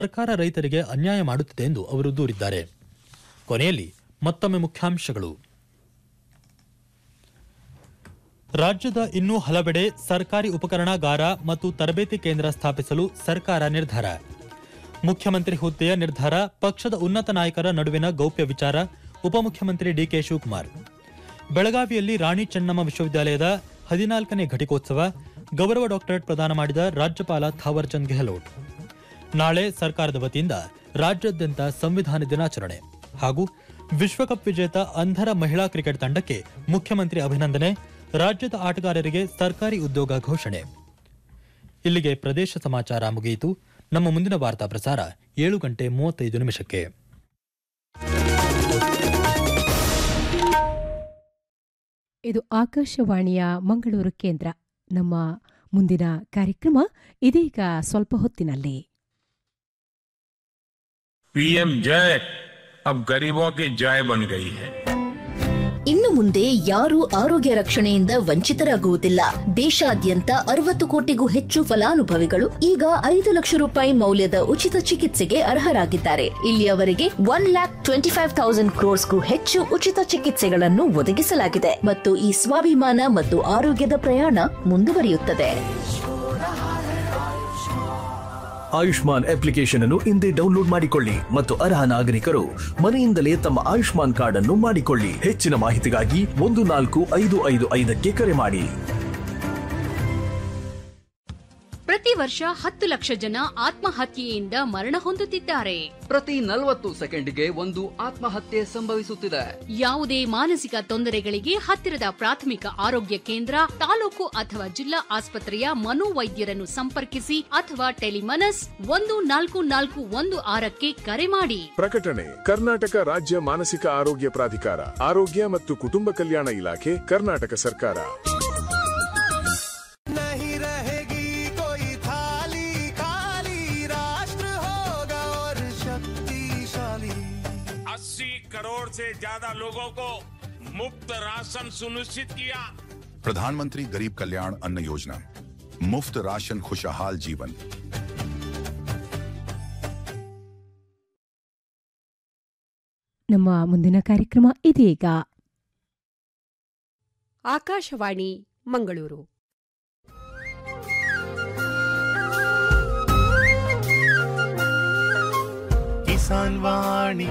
ಸರ್ಕಾರ ರೈತರಿಗೆ ಅನ್ಯಾಯ ಮಾಡುತ್ತಿದೆ ಎಂದು ಅವರು ದೂರಿದ್ದಾರೆ ಕೊನೆಯಲ್ಲಿ ಮತ್ತೊಮ್ಮೆ ಮುಖ್ಯಾಂಶಗಳು ರಾಜ್ಯದ ಇನ್ನೂ ಹಲವೆಡೆ ಸರ್ಕಾರಿ ಉಪಕರಣಾಗಾರ ಮತ್ತು ತರಬೇತಿ ಕೇಂದ್ರ ಸ್ಥಾಪಿಸಲು ಸರ್ಕಾರ ನಿರ್ಧಾರ ಮುಖ್ಯಮಂತ್ರಿ ಹುದ್ದೆಯ ನಿರ್ಧಾರ ಪಕ್ಷದ ಉನ್ನತ ನಾಯಕರ ನಡುವಿನ ಗೌಪ್ಯ ವಿಚಾರ ಉಪಮುಖ್ಯಮಂತ್ರಿ ಡಿಕೆ ಶಿವಕುಮಾರ್ ಬೆಳಗಾವಿಯಲ್ಲಿ ರಾಣಿ ಚೆನ್ನಮ್ಮ ವಿಶ್ವವಿದ್ಯಾಲಯದ ಹದಿನಾಲ್ಕನೇ ಘಟಿಕೋತ್ಸವ ಗೌರವ ಡಾಕ್ಟರೇಟ್ ಪ್ರದಾನ ಮಾಡಿದ ರಾಜ್ಯಪಾಲ ಥಾವರ್ಚಂದ್ ಗೆಹ್ಲೋಟ್ ನಾಳೆ ಸರ್ಕಾರದ ವತಿಯಿಂದ ರಾಜ್ಯಾದ್ಯಂತ ಸಂವಿಧಾನ ದಿನಾಚರಣೆ ಹಾಗೂ ವಿಶ್ವಕಪ್ ವಿಜೇತ ಅಂಧರ ಮಹಿಳಾ ಕ್ರಿಕೆಟ್ ತಂಡಕ್ಕೆ ಮುಖ್ಯಮಂತ್ರಿ ಅಭಿನಂದನೆ ರಾಜ್ಯದ ಆಟಗಾರರಿಗೆ ಸರ್ಕಾರಿ ಉದ್ಯೋಗ ಘೋಷಣೆ ಇಲ್ಲಿಗೆ ಪ್ರದೇಶ ಸಮಾಚಾರ ಮುಗಿಯಿತು ನಮ್ಮ ಮುಂದಿನ ವಾರ್ತಾ ಪ್ರಸಾರ ಏಳು ಗಂಟೆ ಮೂವತ್ತೈದು ನಿಮಿಷಕ್ಕೆ ಇದು ಆಕಾಶವಾಣಿಯ ಮಂಗಳೂರು ಕೇಂದ್ರ ನಮ್ಮ ಮುಂದಿನ ಕಾರ್ಯಕ್ರಮ ಇದೀಗ ಸ್ವಲ್ಪ ಹೊತ್ತಿನಲ್ಲಿ पीएम जय अब गरीबों की जय बन गई है ಇನ್ನು ಮುಂದೆ ಯಾರೂ ಆರೋಗ್ಯ ರಕ್ಷಣೆಯಿಂದ ವಂಚಿತರಾಗುವುದಿಲ್ಲ ದೇಶಾದ್ಯಂತ ಅರವತ್ತು ಕೋಟಿಗೂ ಹೆಚ್ಚು ಫಲಾನುಭವಿಗಳು ಈಗ ಐದು ಲಕ್ಷ ರೂಪಾಯಿ ಮೌಲ್ಯದ ಉಚಿತ ಚಿಕಿತ್ಸೆಗೆ ಅರ್ಹರಾಗಿದ್ದಾರೆ ಇಲ್ಲಿಯವರೆಗೆ one lakh twenty five thousand ಕ್ರೋರ್ಸ್ಗೂ ಹೆಚ್ಚು ಉಚಿತ ಚಿಕಿತ್ಸೆಗಳನ್ನು ಒದಗಿಸಲಾಗಿದೆ ಮತ್ತು ಈ ಸ್ವಾಭಿಮಾನ ಮತ್ತು ಆರೋಗ್ಯದ ಪ್ರಯಾಣ ಮುಂದುವರಿಯುತ್ತದೆ ಆಯುಷ್ಮಾನ್ ಅಪ್ಲಿಕೇಶನ್ ಅನ್ನು ಹಿಂದೆ ಡೌನ್ಲೋಡ್ ಮಾಡಿಕೊಳ್ಳಿ ಮತ್ತು ಅರ್ಹ ನಾಗರಿಕರು ಮನೆಯಿಂದಲೇ ತಮ್ಮ ಆಯುಷ್ಮಾನ್ ಕಾರ್ಡ್ ಅನ್ನು ಮಾಡಿಕೊಳ್ಳಿ ಹೆಚ್ಚಿನ ಮಾಹಿತಿಗಾಗಿ ಒಂದು ನಾಲ್ಕು ಐದು ಐದು ಐದಕ್ಕೆ ಕರೆ ಮಾಡಿ ಪ್ರತಿ ವರ್ಷ ಹತ್ತು ಲಕ್ಷ ಜನ ಆತ್ಮಹತ್ಯೆಯಿಂದ ಮರಣ ಹೊಂದುತ್ತಿದ್ದಾರೆ ಪ್ರತಿ ನಲವತ್ತು ಸೆಕೆಂಡ್ಗೆ ಒಂದು ಆತ್ಮಹತ್ಯೆ ಸಂಭವಿಸುತ್ತಿದೆ ಯಾವುದೇ ಮಾನಸಿಕ ತೊಂದರೆಗಳಿಗೆ ಹತ್ತಿರದ ಪ್ರಾಥಮಿಕ ಆರೋಗ್ಯ ಕೇಂದ್ರ ತಾಲೂಕು ಅಥವಾ ಜಿಲ್ಲಾ ಆಸ್ಪತ್ರೆಯ ಮನೋವೈದ್ಯರನ್ನು ಸಂಪರ್ಕಿಸಿ ಅಥವಾ ಟೆಲಿಮನಸ್ ಒಂದು ನಾಲ್ಕು ನಾಲ್ಕು ಒಂದು ಆರಕ್ಕೆ ಕರೆ ಮಾಡಿ ಪ್ರಕಟಣೆ ಕರ್ನಾಟಕ ರಾಜ್ಯ ಮಾನಸಿಕ ಆರೋಗ್ಯ ಪ್ರಾಧಿಕಾರ ಆರೋಗ್ಯ ಮತ್ತು ಕುಟುಂಬ ಕಲ್ಯಾಣ ಇಲಾಖೆ ಕರ್ನಾಟಕ ಸರ್ಕಾರ नहीं रहेगी कोई थाली खाली राष्ट्र होगा और शक्तिशाली 80 करोड़ से ज्यादा लोगों को मुफ्त राशन सुनिश्चित किया प्रधानमंत्री गरीब कल्याण अन्न योजना मुफ्त राशन खुशहाल जीवन ನಮ್ಮ ಮುಂದಿನ ಕಾರ್ಯಕ್ರಮ ಇದೀಗ ಆಕಾಶವಾಣಿ ಮಂಗಳೂರು किसान वाणी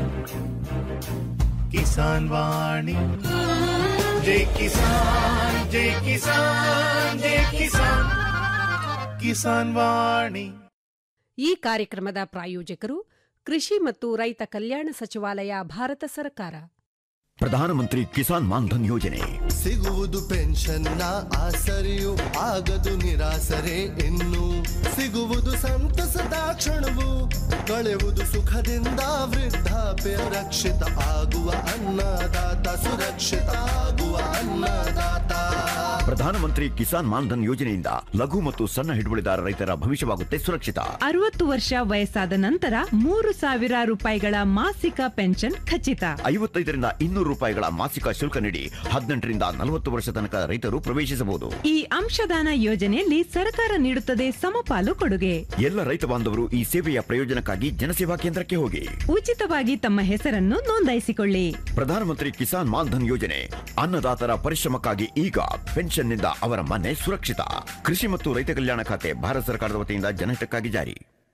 किसान वाणी जय किसान जय किसान जय किसान किसान वाणी ಈ ಕಾರ್ಯಕ್ರಮದ ಪ್ರಾಯೋಜಕರು ಕೃಷಿ ಮತ್ತು ರೈತ ಕಲ್ಯಾಣ ಸಚಿವಾಲಯ ಭಾರತ ಸರ್ಕಾರ ಪ್ರಧಾನಮಂತ್ರಿ ಕಿಸಾನ್ ಮಾನ್ಧನ್ ಯೋಜನೆ ಸಿಗುವುದು ಪೆನ್ಷನ್ನ ಆಸರೆಯು ಆಗದು ನಿರಾಸರೆ ಇನ್ನು ಸಿಗುವುದು ಸಂತಸದ ಕ್ಷಣವು ಕಳೆಯುವುದು ಸುಖದಿಂದ ವೃದ್ಧಾಪ್ಯ ರಕ್ಷಿತ ಆಗುವ ಅನ್ನದಾತ ಸುರಕ್ಷಿತ ಆಗುವ ಅನ್ನದಾತ ಪ್ರಧಾನಮಂತ್ರಿ ಕಿಸಾನ್ ಮಾನ್ಧನ್ ಯೋಜನೆಯಿಂದ ಲಘು ಮತ್ತು ಸಣ್ಣ ಹಿಡುವಳಿದಾರ ರೈತರ ಭವಿಷ್ಯವಾಗುತ್ತೆ ಸುರಕ್ಷಿತ ಅರವತ್ತು ವರ್ಷ ವಯಸ್ಸಾದ ನಂತರ ಮೂರು ಸಾವಿರ ರೂಪಾಯಿಗಳ ಮಾಸಿಕ ಪೆನ್ಷನ್ ಖಚಿತ ಐವತ್ತೈದರಿಂದ ಇನ್ನೂರು ರೂಪಾಯಿಗಳ ಮಾಸಿಕ ಶುಲ್ಕ ನೀಡಿ ಹದಿನೆಂಟರಿಂದ ನಲವತ್ತು ವರ್ಷ ತನಕ ರೈತರು ಪ್ರವೇಶಿಸಬಹುದು ಈ ಅಂಶದಾನ ಯೋಜನೆಯಲ್ಲಿ ಸರ್ಕಾರ ನೀಡುತ್ತದೆ ಸಮಪಾಲು ಕೊಡುಗೆ ಎಲ್ಲ ರೈತ ಬಾಂಧವರು ಈ ಸೇವೆಯ ಪ್ರಯೋಜನಕ್ಕಾಗಿ ಜನಸೇವಾ ಕೇಂದ್ರಕ್ಕೆ ಹೋಗಿ ಉಚಿತವಾಗಿ ತಮ್ಮ ಹೆಸರನ್ನು ನೋಂದಾಯಿಸಿಕೊಳ್ಳಿ ಪ್ರಧಾನಮಂತ್ರಿ ಕಿಸಾನ್ ಮಾನ್ಧನ್ ಯೋಜನೆ ಅನ್ನದಾತರ ಪರಿಶ್ರಮಕ್ಕಾಗಿ ಈಗ ಪೆನ್ಷನ್ನಿಂದ ಅವರ ಮನೆ ಸುರಕ್ಷಿತ ಕೃಷಿ ಮತ್ತು ರೈತ ಕಲ್ಯಾಣ ಖಾತೆ ಭಾರತ ಸರ್ಕಾರದ ವತಿಯಿಂದ ಜನಹಿತಕ್ಕಾಗಿ ಜಾರಿ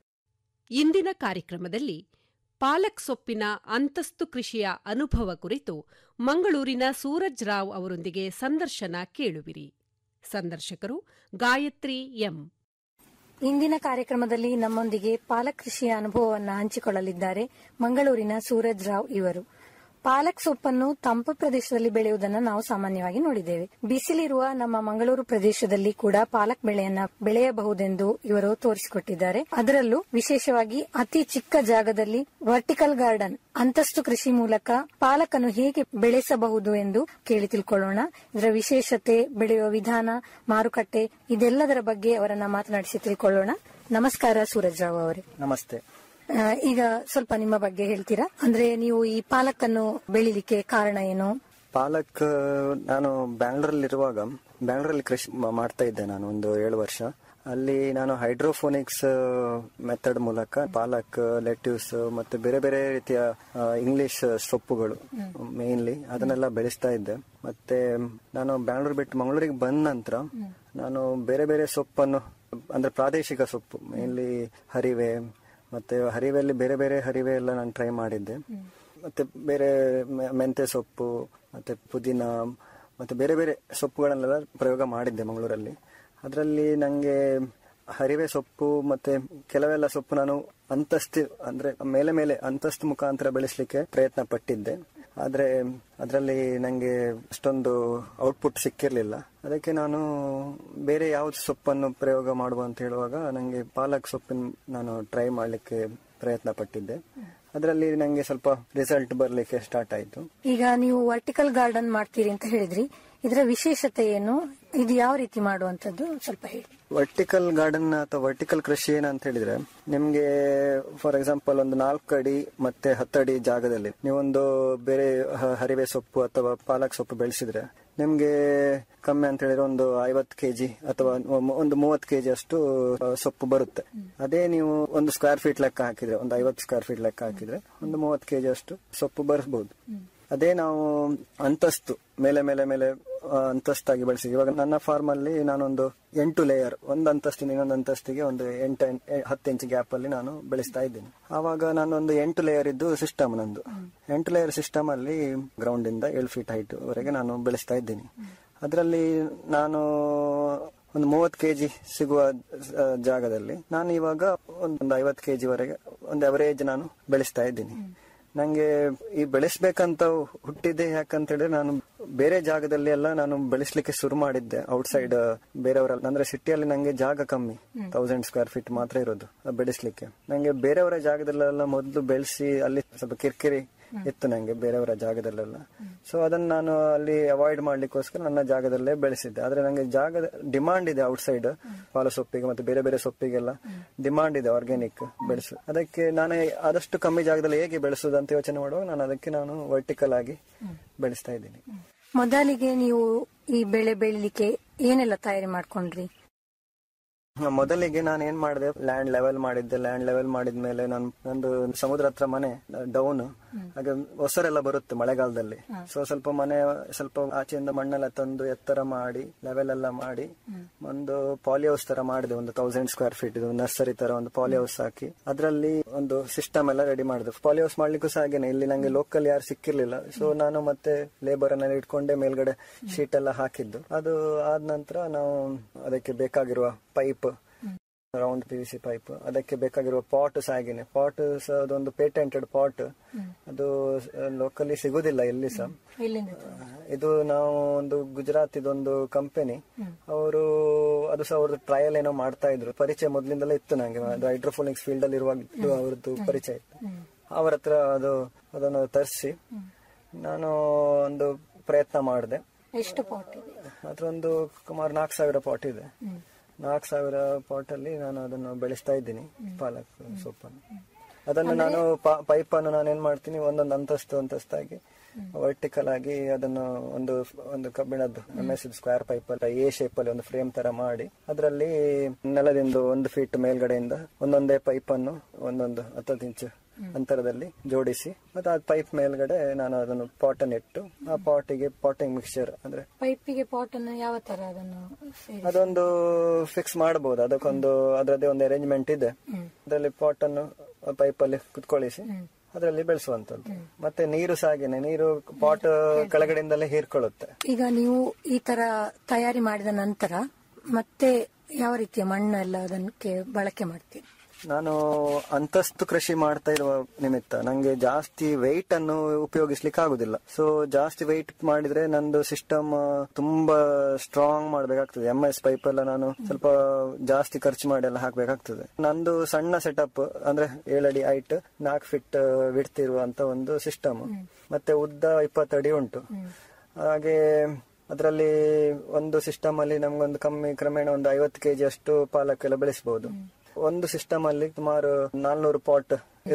ಇಂದಿನ ಕಾರ್ಯಕ್ರಮದಲ್ಲಿ ಪಾಲಕ್ ಸೊಪ್ಪಿನ ಅಂತಸ್ತು ಕೃಷಿಯ ಅನುಭವ ಕುರಿತು ಮಂಗಳೂರಿನ ಸೂರಜ್ ರಾವ್ ಅವರೊಂದಿಗೆ ಸಂದರ್ಶನ ಕೇಳುವಿರಿ ಸಂದರ್ಶಕರು ಗಾಯತ್ರಿ ಎಂ ಇಂದಿನ ಕಾರ್ಯಕ್ರಮದಲ್ಲಿ ನಮ್ಮೊಂದಿಗೆ ಪಾಲಕ್ ಕೃಷಿಯ ಅನುಭವವನ್ನು ಹಂಚಿಕೊಳ್ಳಲಿದ್ದಾರೆ ಮಂಗಳೂರಿನ ಸೂರಜ್ ರಾವ್ ಇವರು ಪಾಲಕ್ ಸೊಪ್ಪನ್ನು ತಂಪು ಪ್ರದೇಶದಲ್ಲಿ ಬೆಳೆಯುವುದನ್ನು ನಾವು ಸಾಮಾನ್ಯವಾಗಿ ನೋಡಿದ್ದೇವೆ ಬಿಸಿಲಿರುವ ನಮ್ಮ ಮಂಗಳೂರು ಪ್ರದೇಶದಲ್ಲಿ ಕೂಡ ಪಾಲಕ್ ಬೆಳೆಯನ್ನ ಬೆಳೆಯಬಹುದೆಂದು ಇವರು ತೋರಿಸಿಕೊಟ್ಟಿದ್ದಾರೆ ಅದರಲ್ಲೂ ವಿಶೇಷವಾಗಿ ಅತಿ ಚಿಕ್ಕ ಜಾಗದಲ್ಲಿ ವರ್ಟಿಕಲ್ ಗಾರ್ಡನ್ ಅಂತಸ್ತು ಕೃಷಿ ಮೂಲಕ ಪಾಲಕನ್ನು ಹೇಗೆ ಬೆಳೆಸಬಹುದು ಎಂದು ಕೇಳಿ ತಿಳ್ಕೊಳ್ಳೋಣ ಇದರ ವಿಶೇಷತೆ ಬೆಳೆಯುವ ವಿಧಾನ ಮಾರುಕಟ್ಟೆ ಇದೆಲ್ಲದರ ಬಗ್ಗೆ ಅವರನ್ನ ಮಾತನಾಡಿಸಿ ತಿಳ್ಕೊಳ್ಳೋಣ ನಮಸ್ಕಾರ ಸೂರಜ್ ರಾವ್ ಅವರೇ ನಮಸ್ತೆ ಆ, ಈಗ ಸ್ವಲ್ಪ ನಿಮ್ಮ ಬಗ್ಗೆ ಹೇಳ್ತೀರಾ ಅಂದ್ರೆ ನೀವು ಈ ಪಾಲಕನ್ನು ಬೆಳಿಲಿಕ್ಕೆ ಕಾರಣ ಏನು ಪಾಲಕ್ ನಾನು ಬ್ಯಾಂಗ್ಳೂರಲ್ಲಿರುವಾಗ ಬ್ಯಾಂಗ್ಳೂರಲ್ಲಿ ಕೃಷಿ ಮ- ಮಾಡ್ತಾ ಇದ್ದೆ ನಾನು ಒಂದು ಏಳು ವರ್ಷ ಅಲ್ಲಿ ನಾನು ಹೈಡ್ರೋಫೋನಿಕ್ಸ್ ಮೆಥಡ್ ಮೂಲಕ ಪಾಲಕ್ ಲೆಟ್ಯೂಸ್ ಮತ್ತೆ ಬೇರೆ ಬೇರೆ ರೀತಿಯ ಆ, ಇಂಗ್ಲಿಷ್ ಸೊಪ್ಪುಗಳು ಮೇನ್ಲಿ ಅದನ್ನೆಲ್ಲ ಬೆಳೆಸ್ತಾ ಇದ್ದೆ ಮತ್ತೆ ನಾನು ಬ್ಯಾಂಗ್ಳೂರ್ ಬಿಟ್ಟು ಮಂಗಳೂರಿಗೆ ಬಂದ ನಂತರ ನಾನು ಬೇರೆ ಬೇರೆ ಸೊಪ್ಪನ್ನು ಅಂದ್ರೆ ಪ್ರಾದೇಶಿಕ ಸೊಪ್ಪು ಮೇನ್ಲಿ ಹರಿವೆ ಮತ್ತೆ ಹರಿವೆಯಲ್ಲಿ ಬೇರೆ ಬೇರೆ ಹರಿವೆ ಎಲ್ಲ ನಾನು ಟ್ರೈ ಮಾಡಿದ್ದೆ ಮತ್ತೆ ಬೇರೆ ಮೆ- ಮೆಂತೆ ಸೊಪ್ಪು ಮತ್ತೆ ಪುದೀನ ಮತ್ತೆ ಬೇರೆ ಬೇರೆ ಸೊಪ್ಪುಗಳನ್ನೆಲ್ಲ ಪ್ರಯೋಗ ಮಾಡಿದ್ದೆ ಮಂಗಳೂರಲ್ಲಿ ಅದರಲ್ಲಿ ನನಗೆ ಹರಿವೆ ಸೊಪ್ಪು ಮತ್ತೆ ಕೆಲವೆಲ್ಲ ಸೊಪ್ಪು ನಾನು ಅಂತಸ್ತು ಅಂದ್ರೆ ಮೇಲೆ ಮೇಲೆ ಅಂತಸ್ತು ಮುಖಾಂತರ ಬೆಳೆಸಲಿಕ್ಕೆ ಪ್ರಯತ್ನ ಪಟ್ಟಿದ್ದೆ ಆದ್ರೆ ಅದರಲ್ಲಿ ನಂಗೆ ಅಷ್ಟೊಂದು ಔಟ್ಪುಟ್ ಸಿಕ್ಕಿರ್ಲಿಲ್ಲ ಅದಕ್ಕೆ ನಾನು ಬೇರೆ ಯಾವ್ದು ಸೊಪ್ಪನ್ನು ಪ್ರಯೋಗ ಮಾಡುವ ಅಂತ ಹೇಳುವಾಗ ನಂಗೆ ಪಾಲಕ್ ಸೊಪ್ಪಿನ ನಾನು ಟ್ರೈ ಮಾಡ್ಲಿಕ್ಕೆ ಪ್ರಯತ್ನ ಪಟ್ಟಿದ್ದೆ ಅದರಲ್ಲಿ ನಂಗೆ ಸ್ವಲ್ಪ ರಿಸಲ್ಟ್ ಬರ್ಲಿಕ್ಕೆ ಸ್ಟಾರ್ಟ್ ಆಯ್ತು ಈಗ ನೀವು ವರ್ಟಿಕಲ್ ಗಾರ್ಡನ್ ಮಾಡ್ತೀರಿ ಅಂತ ಹೇಳಿದ್ರಿ ಇದರ ವಿಶೇಷತೆ ಏನು ಇದು ಯಾವ ರೀತಿ ಮಾಡುವಂತದ್ದು ಸ್ವಲ್ಪ ಹೇಳಿ ವರ್ಟಿಕಲ್ ಗಾರ್ಡನ್ ಅಥವಾ ವರ್ಟಿಕಲ್ ಕೃಷಿ ಏನಂತ ಹೇಳಿದ್ರೆ ನಿಮ್ಗೆ ಫಾರ್ ಎಕ್ಸಾಂಪಲ್ ಒಂದು ನಾಲ್ಕು ಅಡಿ ಮತ್ತೆ ಹತ್ತು ಅಡಿ ಜಾಗದಲ್ಲಿ ನೀವೊಂದು ಬೇರೆ ಹ- ಹರಿವೆ ಸೊಪ್ಪು ಅಥವಾ ಪಾಲಕ್ ಸೊಪ್ಪು ಬೆಳೆಸಿದ್ರೆ ನಿಮ್ಗೆ ಕಮ್ಮಿ ಅಂತ ಹೇಳಿದ್ರೆ ಒಂದು ಐವತ್ತು ಕೆಜಿ ಅಥವಾ ಒ- ಒಂದು ಮೂವತ್ತು ಕೆಜಿ ಅಷ್ಟು ಆ, ಸೊಪ್ಪು ಬರುತ್ತೆ ಅದೇ ನೀವು ಒಂದು ಸ್ಕ್ವೇರ್ ಫೀಟ್ ಲೆಕ್ಕ ಹಾಕಿದ್ರೆ ಒಂದು ಐವತ್ತು ಸ್ಕ್ವೇರ್ ಫೀಟ್ ಲೆಕ್ಕ ಹಾಕಿದ್ರೆ ಒಂದು ಮೂವತ್ತು ಕೆಜಿ ಅಷ್ಟು ಸೊಪ್ಪು ಬರಿಸಬಹುದು ಅದೇ ನಾವು ಅಂತಸ್ತು ಮೇಲೆ ಮೇಲೆ ಮೇಲೆ ಆ, ಅಂತಸ್ತಾಗಿ ಬೆಳೆಸಿ ಇವಾಗ ನನ್ನ ಫಾರ್ಮ್ ಅಲ್ಲಿ ನಾನೊಂದು ಎಂಟು ಲೇಯರ್ ಒಂದು ಅಂತಸ್ತಿನ ಇನ್ನೊಂದು ಅಂತಸ್ತಿಗೆ ಒಂದು ಎಂಟು ಎಂ- ಹತ್ತು ಇಂಚ್ ಗ್ಯಾಪ್ ಅಲ್ಲಿ ನಾನು ಬೆಳೆಸ್ತಾ ಇದ್ದೀನಿ ಆವಾಗ ನಾನೊಂದು ಎಂಟು ಲೇಯರ್ ಇದ್ದು ಸಿಸ್ಟಮ್ ನಂದು ಎಂಟು ಲೇಯರ್ ಸಿಸ್ಟಮ್ ಅಲ್ಲಿ ಗ್ರೌಂಡ್ ಇಂದ ಏಳು ಫೀಟ್ ಹೈಟ್ ವರೆಗೆ ನಾನು ಬೆಳೆಸ್ತಾ ಇದ್ದೀನಿ ಅದರಲ್ಲಿ ನಾನು ಒಂದು ಮೂವತ್ತು ಕೆಜಿ ಸಿಗುವ ಆ, ಜಾಗದಲ್ಲಿ ನಾನು ಇವಾಗ ಒಂದು ಐವತ್ತು ಕೆಜಿ ವರೆಗೆ ಒಂದು ಅವರೇಜ್ ನಾನು ಬೆಳೆಸ್ತಾ ಇದ್ದೀನಿ ನಂಗೆ ಈ ಬೆಳೆಸ್ಬೇಕಂತ ಹುಟ್ಟಿದೆ ಯಾಕಂತ ಹೇಳಿದ್ರೆ ನಾನು ಬೇರೆ ಜಾಗದಲ್ಲಿ ಎಲ್ಲ ನಾನು ಬೆಳೆಸ್ಲಿಕ್ಕೆ ಶುರು ಮಾಡಿದ್ದೆ ಔಟ್ಸೈಡ್ ಬೇರೆಯವರೆಲ್ಲ ಅಂದ್ರೆ ಸಿಟಿಯಲ್ಲಿ ನಂಗೆ ಜಾಗ ಕಮ್ಮಿ ತೌಸಂಡ್ ಸ್ಕ್ವೇರ್ ಫೀಟ್ ಮಾತ್ರ ಇರೋದು ಅದ್ ಬೆಳೆಸ್ಲಿಕ್ಕೆ ನಂಗೆ ಬೇರೆಯವರ ಜಾಗದಲ್ಲೆಲ್ಲ ಮೊದಲು ಬೆಳೆಸಿ ಅಲ್ಲಿ ಸ್ವಲ್ಪ ಕಿರಿಕಿರಿ ಇತ್ತು ನಂಗೆ ಬೇರೆಯವರ ಜಾಗದಲ್ಲೆಲ್ಲ ಸೊ ಅದನ್ನ ನಾನು ಅಲ್ಲಿ ಅವಾಯ್ಡ್ ಮಾಡ್ಲಿಕ್ಕೋಸ್ಕರ ನನ್ನ ಜಾಗದಲ್ಲೇ ಬೆಳೆಸಿದ್ದೆ ಆದ್ರೆ ನಂಗೆ ಜಾಗದ ಡಿಮಾಂಡ್ ಇದೆ ಔಟ್ಸೈಡ್ ಪಾಲ ಸೊಪ್ಪಿಗೆ ಮತ್ತೆ ಬೇರೆ ಬೇರೆ ಸೊಪ್ಪಿಗೆಲ್ಲ ಡಿಮಾಂಡ್ ಇದೆ ಆರ್ಗ್ಯಾನಿಕ್ ಬೆಳೆಸು ಅದಕ್ಕೆ ನಾನು ಆದಷ್ಟು ಕಮ್ಮಿ ಜಾಗದಲ್ಲಿ ಹೇಗೆ ಬೆಳೆಸೋದು ಅಂತ ಯೋಚನೆ ಮಾಡುವಾಗ ನಾನು ಅದಕ್ಕೆ ನಾನು ವರ್ಟಿಕಲ್ ಆಗಿ ಬೆಳೆಸ್ತಾ ಇದ್ದೀನಿ ಮೊದಲಿಗೆ ನೀವು ಈ ಬೆಳೆ ಬೆಳಿಲಿಕ್ಕೆ ಏನೆಲ್ಲ ತಯಾರಿ ಮಾಡ್ಕೊಂಡ್ರಿ ಮೊದಲಿಗೆ ನಾನು ಏನ್ ಮಾಡಿದೆ ಲ್ಯಾಂಡ್ ಲೆವೆಲ್ ಮಾಡಿದ್ದೆ ಲ್ಯಾಂಡ್ ಲೆವೆಲ್ ಮಾಡಿದ್ಮೇಲೆ ನಾನು ನಂದು ಸಮುದ್ರ ಹತ್ರ ಮನೆ ಡೌನ್ ಹಾಗೆ ಹೊಸರೆಲ್ಲ ಬರುತ್ತೆ ಮಳೆಗಾಲದಲ್ಲಿ ಸೊ ಸ್ವಲ್ಪ ಮನೆ ಸ್ವಲ್ಪ ಆಚೆಯಿಂದ ಮಣ್ಣೆಲ್ಲ ತಂದು ಎತ್ತರ ಮಾಡಿ ಲೆವೆಲ್ ಎಲ್ಲ ಮಾಡಿ ಒಂದು ಪಾಲಿ ಹೌಸ್ ತರ ಮಾಡಿದೆ ಒಂದು ತೌಸಂಡ್ ಸ್ಕ್ವೇರ್ ಫೀಟ್ ಇದು ನರ್ಸರಿ ತರ ಒಂದು ಪಾಲಿ ಹೌಸ್ ಹಾಕಿ ಅದರಲ್ಲಿ ಒಂದು ಸಿಸ್ಟಮ್ ಎಲ್ಲ ರೆಡಿ ಮಾಡಿದೆ ಪಾಲಿ ಹೌಸ್ ಮಾಡ್ಲಿಕ್ಕೂ ಸಹ ಹಾಗೇನೆ ಇಲ್ಲಿ ನಂಗೆ ಲೋಕಲ್ ಯಾರು ಸಿಕ್ಕಿರ್ಲಿಲ್ಲ ಸೊ ನಾನು ಮತ್ತೆ ಲೇಬರ್ ಅನ್ನೆಲ್ಲ ಇಟ್ಕೊಂಡೆ ಮೇಲ್ಗಡೆ ಶೀಟ್ ಎಲ್ಲ ಹಾಕಿದ್ದು ಅದು ಆದ ನಂತರ ನಾವು ಅದಕ್ಕೆ ಬೇಕಾಗಿರುವ pipe round P V C pipe ಅದಕ್ಕೆ ಬೇಕಾಗಿರುವ ಪಾಟ್ ಸಹ ಹಾಗೇನೆ ಪಾಟ್ ಸಹ ಅದೊಂದು ಪೇಟೆಂಟೆಡ್ ಪಾಟ್ ಅದು ಲೋಕಲಿ ಸಿಗುದಿಲ್ಲ ಎಲ್ಲಿ ಸಹ ಇದು ನಾವು ಒಂದು ಗುಜರಾತ್ ಇದೊಂದು ಕಂಪನಿ ಅವರು ಅದು ಸಹ ಅವ್ರದ್ದು ಟ್ರಯಲ್ ಏನೋ ಮಾಡ್ತಾ ಇದ್ರು ಪರಿಚಯ ಮೊದ್ಲಿಂದಲೇ ಇತ್ತು ನಂಗೆ ಅದು ಹೈಡ್ರೋಫೋನಿಕ್ಸ್ ಫೀಲ್ಡ್ ಅಲ್ಲಿ ಇರುವಾಗ ಅವ್ರದ್ದು ಪರಿಚಯ ಇತ್ತು ಅವರ ಹತ್ರ ಅದು ಅದನ್ನು ತರಿಸಿ ನಾನು ಒಂದು ಪ್ರಯತ್ನ ಮಾಡಿದೆ ಎಷ್ಟು ಪಾಟ್ ಇದೆ ಅದ್ರ ಒಂದು ಸುಮಾರು ನಾಲ್ಕು ಸಾವಿರ ಪಾಟ್ ಇದೆ ನಾಲ್ಕು ಸಾವಿರ ಪಾಟ್ ಅಲ್ಲಿ ನಾನು ಅದನ್ನು ಬೆಳೆಸ್ತಾ ಇದ್ದೀನಿ ಪಾಲಕ್ ಸೊಪ್ಪನ್ನು ಅದನ್ನು ನಾನು ಪೈಪ್ ಅನ್ನು ನಾನು ಏನ್ ಮಾಡ್ತೀನಿ ಒಂದೊಂದು ಅಂತಸ್ತು ಅಂತಸ್ತಾಗಿ ವರ್ಟಿಕಲ್ ಆಗಿ ಅದನ್ನು ಒಂದು ಒಂದು ಕಬ್ಬಿಣದ್ದು ಎಂ ಎಸ್ ಸ್ಕ್ವೇರ್ ಪೈಪ್ ಅಲ್ಲಿ ಎ ಶೇಪ್ ಅಲ್ಲಿ ಒಂದು ಫ್ರೇಮ್ ತರ ಮಾಡಿ ಅದರಲ್ಲಿ ನೆಲದಿಂದ ಒಂದು ಫೀಟ್ ಮೇಲ್ಗಡೆಯಿಂದ ಒಂದೊಂದೇ ಪೈಪ್ ಅನ್ನು ಒಂದೊಂದು ಹತ್ತತ್ತು ಇಂಚು ಅಂತರದಲ್ಲಿ ಜೋಡಿಸಿ ಮತ್ತೆ ಆ ಪೈಪ್ ಮೇಲ್ಗಡೆ ನಾನು ಅದನ್ನು ಪಾಟ್ ಅನ್ನು ಇಟ್ಟು ಆ ಪಾಟಿಗೆ ಪಾಟಿಂಗ್ ಮಿಕ್ಸ್ಚರ್ ಅಂದ್ರೆ ಪೈಪಿಗೆ ಪಾಟ್ ಅನ್ನು ಯಾವ ತರ ಅದನ್ನು ಸೇರಿಸಿ- ಅದೊಂದು ಫಿಕ್ಸ್ ಮಾಡಬಹುದು ಅದಕ್ಕೊಂದು ಅದರದ್ದೇ ಒಂದು ಅರೇಂಜ್ಮೆಂಟ್ ಇದೆ ಅದರಲ್ಲಿ ಪಾಟ್ ಅನ್ನು ಪೈಪ್ ಅಲ್ಲಿ ಕುತ್ಕೊಳ್ಳಿಸಿ ಅದರಲ್ಲಿ ಬೆಳೆಸುವಂತದ್ದು ಮತ್ತೆ ನೀರು ಸಹ ಹಾಗೇನೆ ನೀರು ಪಾಟ್ ಕೆಳಗಡೆಯಿಂದಲೇ ಹೀರ್ಕೊಳ್ಳುತ್ತೆ ಈಗ ನೀವು ಈ ತರ ತಯಾರಿ ಮಾಡಿದ ನಂತರ ಮತ್ತೆ ಯಾವ ರೀತಿಯ ಮಣ್ಣು ಎಲ್ಲ ಅದಕ್ಕೆ ಬಳಕೆ ಮಾಡ್ತೀರಿ ನಾನು ಅಂತಸ್ತು ಕೃಷಿ ಮಾಡ್ತಾ ಇರುವ ನಿಮಿತ್ತ ನಂಗೆ ಜಾಸ್ತಿ ವೆಯ್ಟ್ ಅನ್ನು ಉಪಯೋಗಿಸ್ಲಿಕ್ಕೆ ಆಗುದಿಲ್ಲ ಸೊ ಜಾಸ್ತಿ ವೆಯ್ಟ್ ಮಾಡಿದ್ರೆ ನಂದು ಸಿಸ್ಟಮ್ ತುಂಬಾ ಸ್ಟ್ರಾಂಗ್ ಮಾಡ್ಬೇಕಾಗ್ತದೆ ಎಂ ಎಸ್ ಪೈಪ್ ಎಲ್ಲ ನಾನು ಸ್ವಲ್ಪ ಜಾಸ್ತಿ ಖರ್ಚು ಮಾಡಿ ಎಲ್ಲ ಹಾಕ್ಬೇಕಾಗ್ತದೆ ನಂದು ಸಣ್ಣ ಸೆಟಪ್ ಅಂದ್ರೆ ಏಳಡಿ ಹೈಟ್ ನಾಲ್ಕು ಫಿಟ್ ವಿಡ್ತ್ ಇರುವಂತ ಒಂದು ಸಿಸ್ಟಮ್ ಮತ್ತೆ ಉದ್ದ ಇಪ್ಪತ್ತು ಅಡಿ ಉಂಟು ಹಾಗೆ ಅದರಲ್ಲಿ ಒಂದು ಸಿಸ್ಟಮ್ ಅಲ್ಲಿ ನಮ್ಗೊಂದು ಕಮ್ಮಿ ಕ್ರಮೇಣ ಒಂದು ಐವತ್ತು ಕೆಜಿ ಅಷ್ಟು ಪಾಲಕ್ ಎಲ್ಲ ಬೆಳೆಸಬಹುದು ಒಂದು ಸಿಸ್ಟಮ್ ಅಲ್ಲಿ ಸುಮಾರು ನಾಲ್ನೂರು ಪಾಟ್ ಇರುತ್ತೆ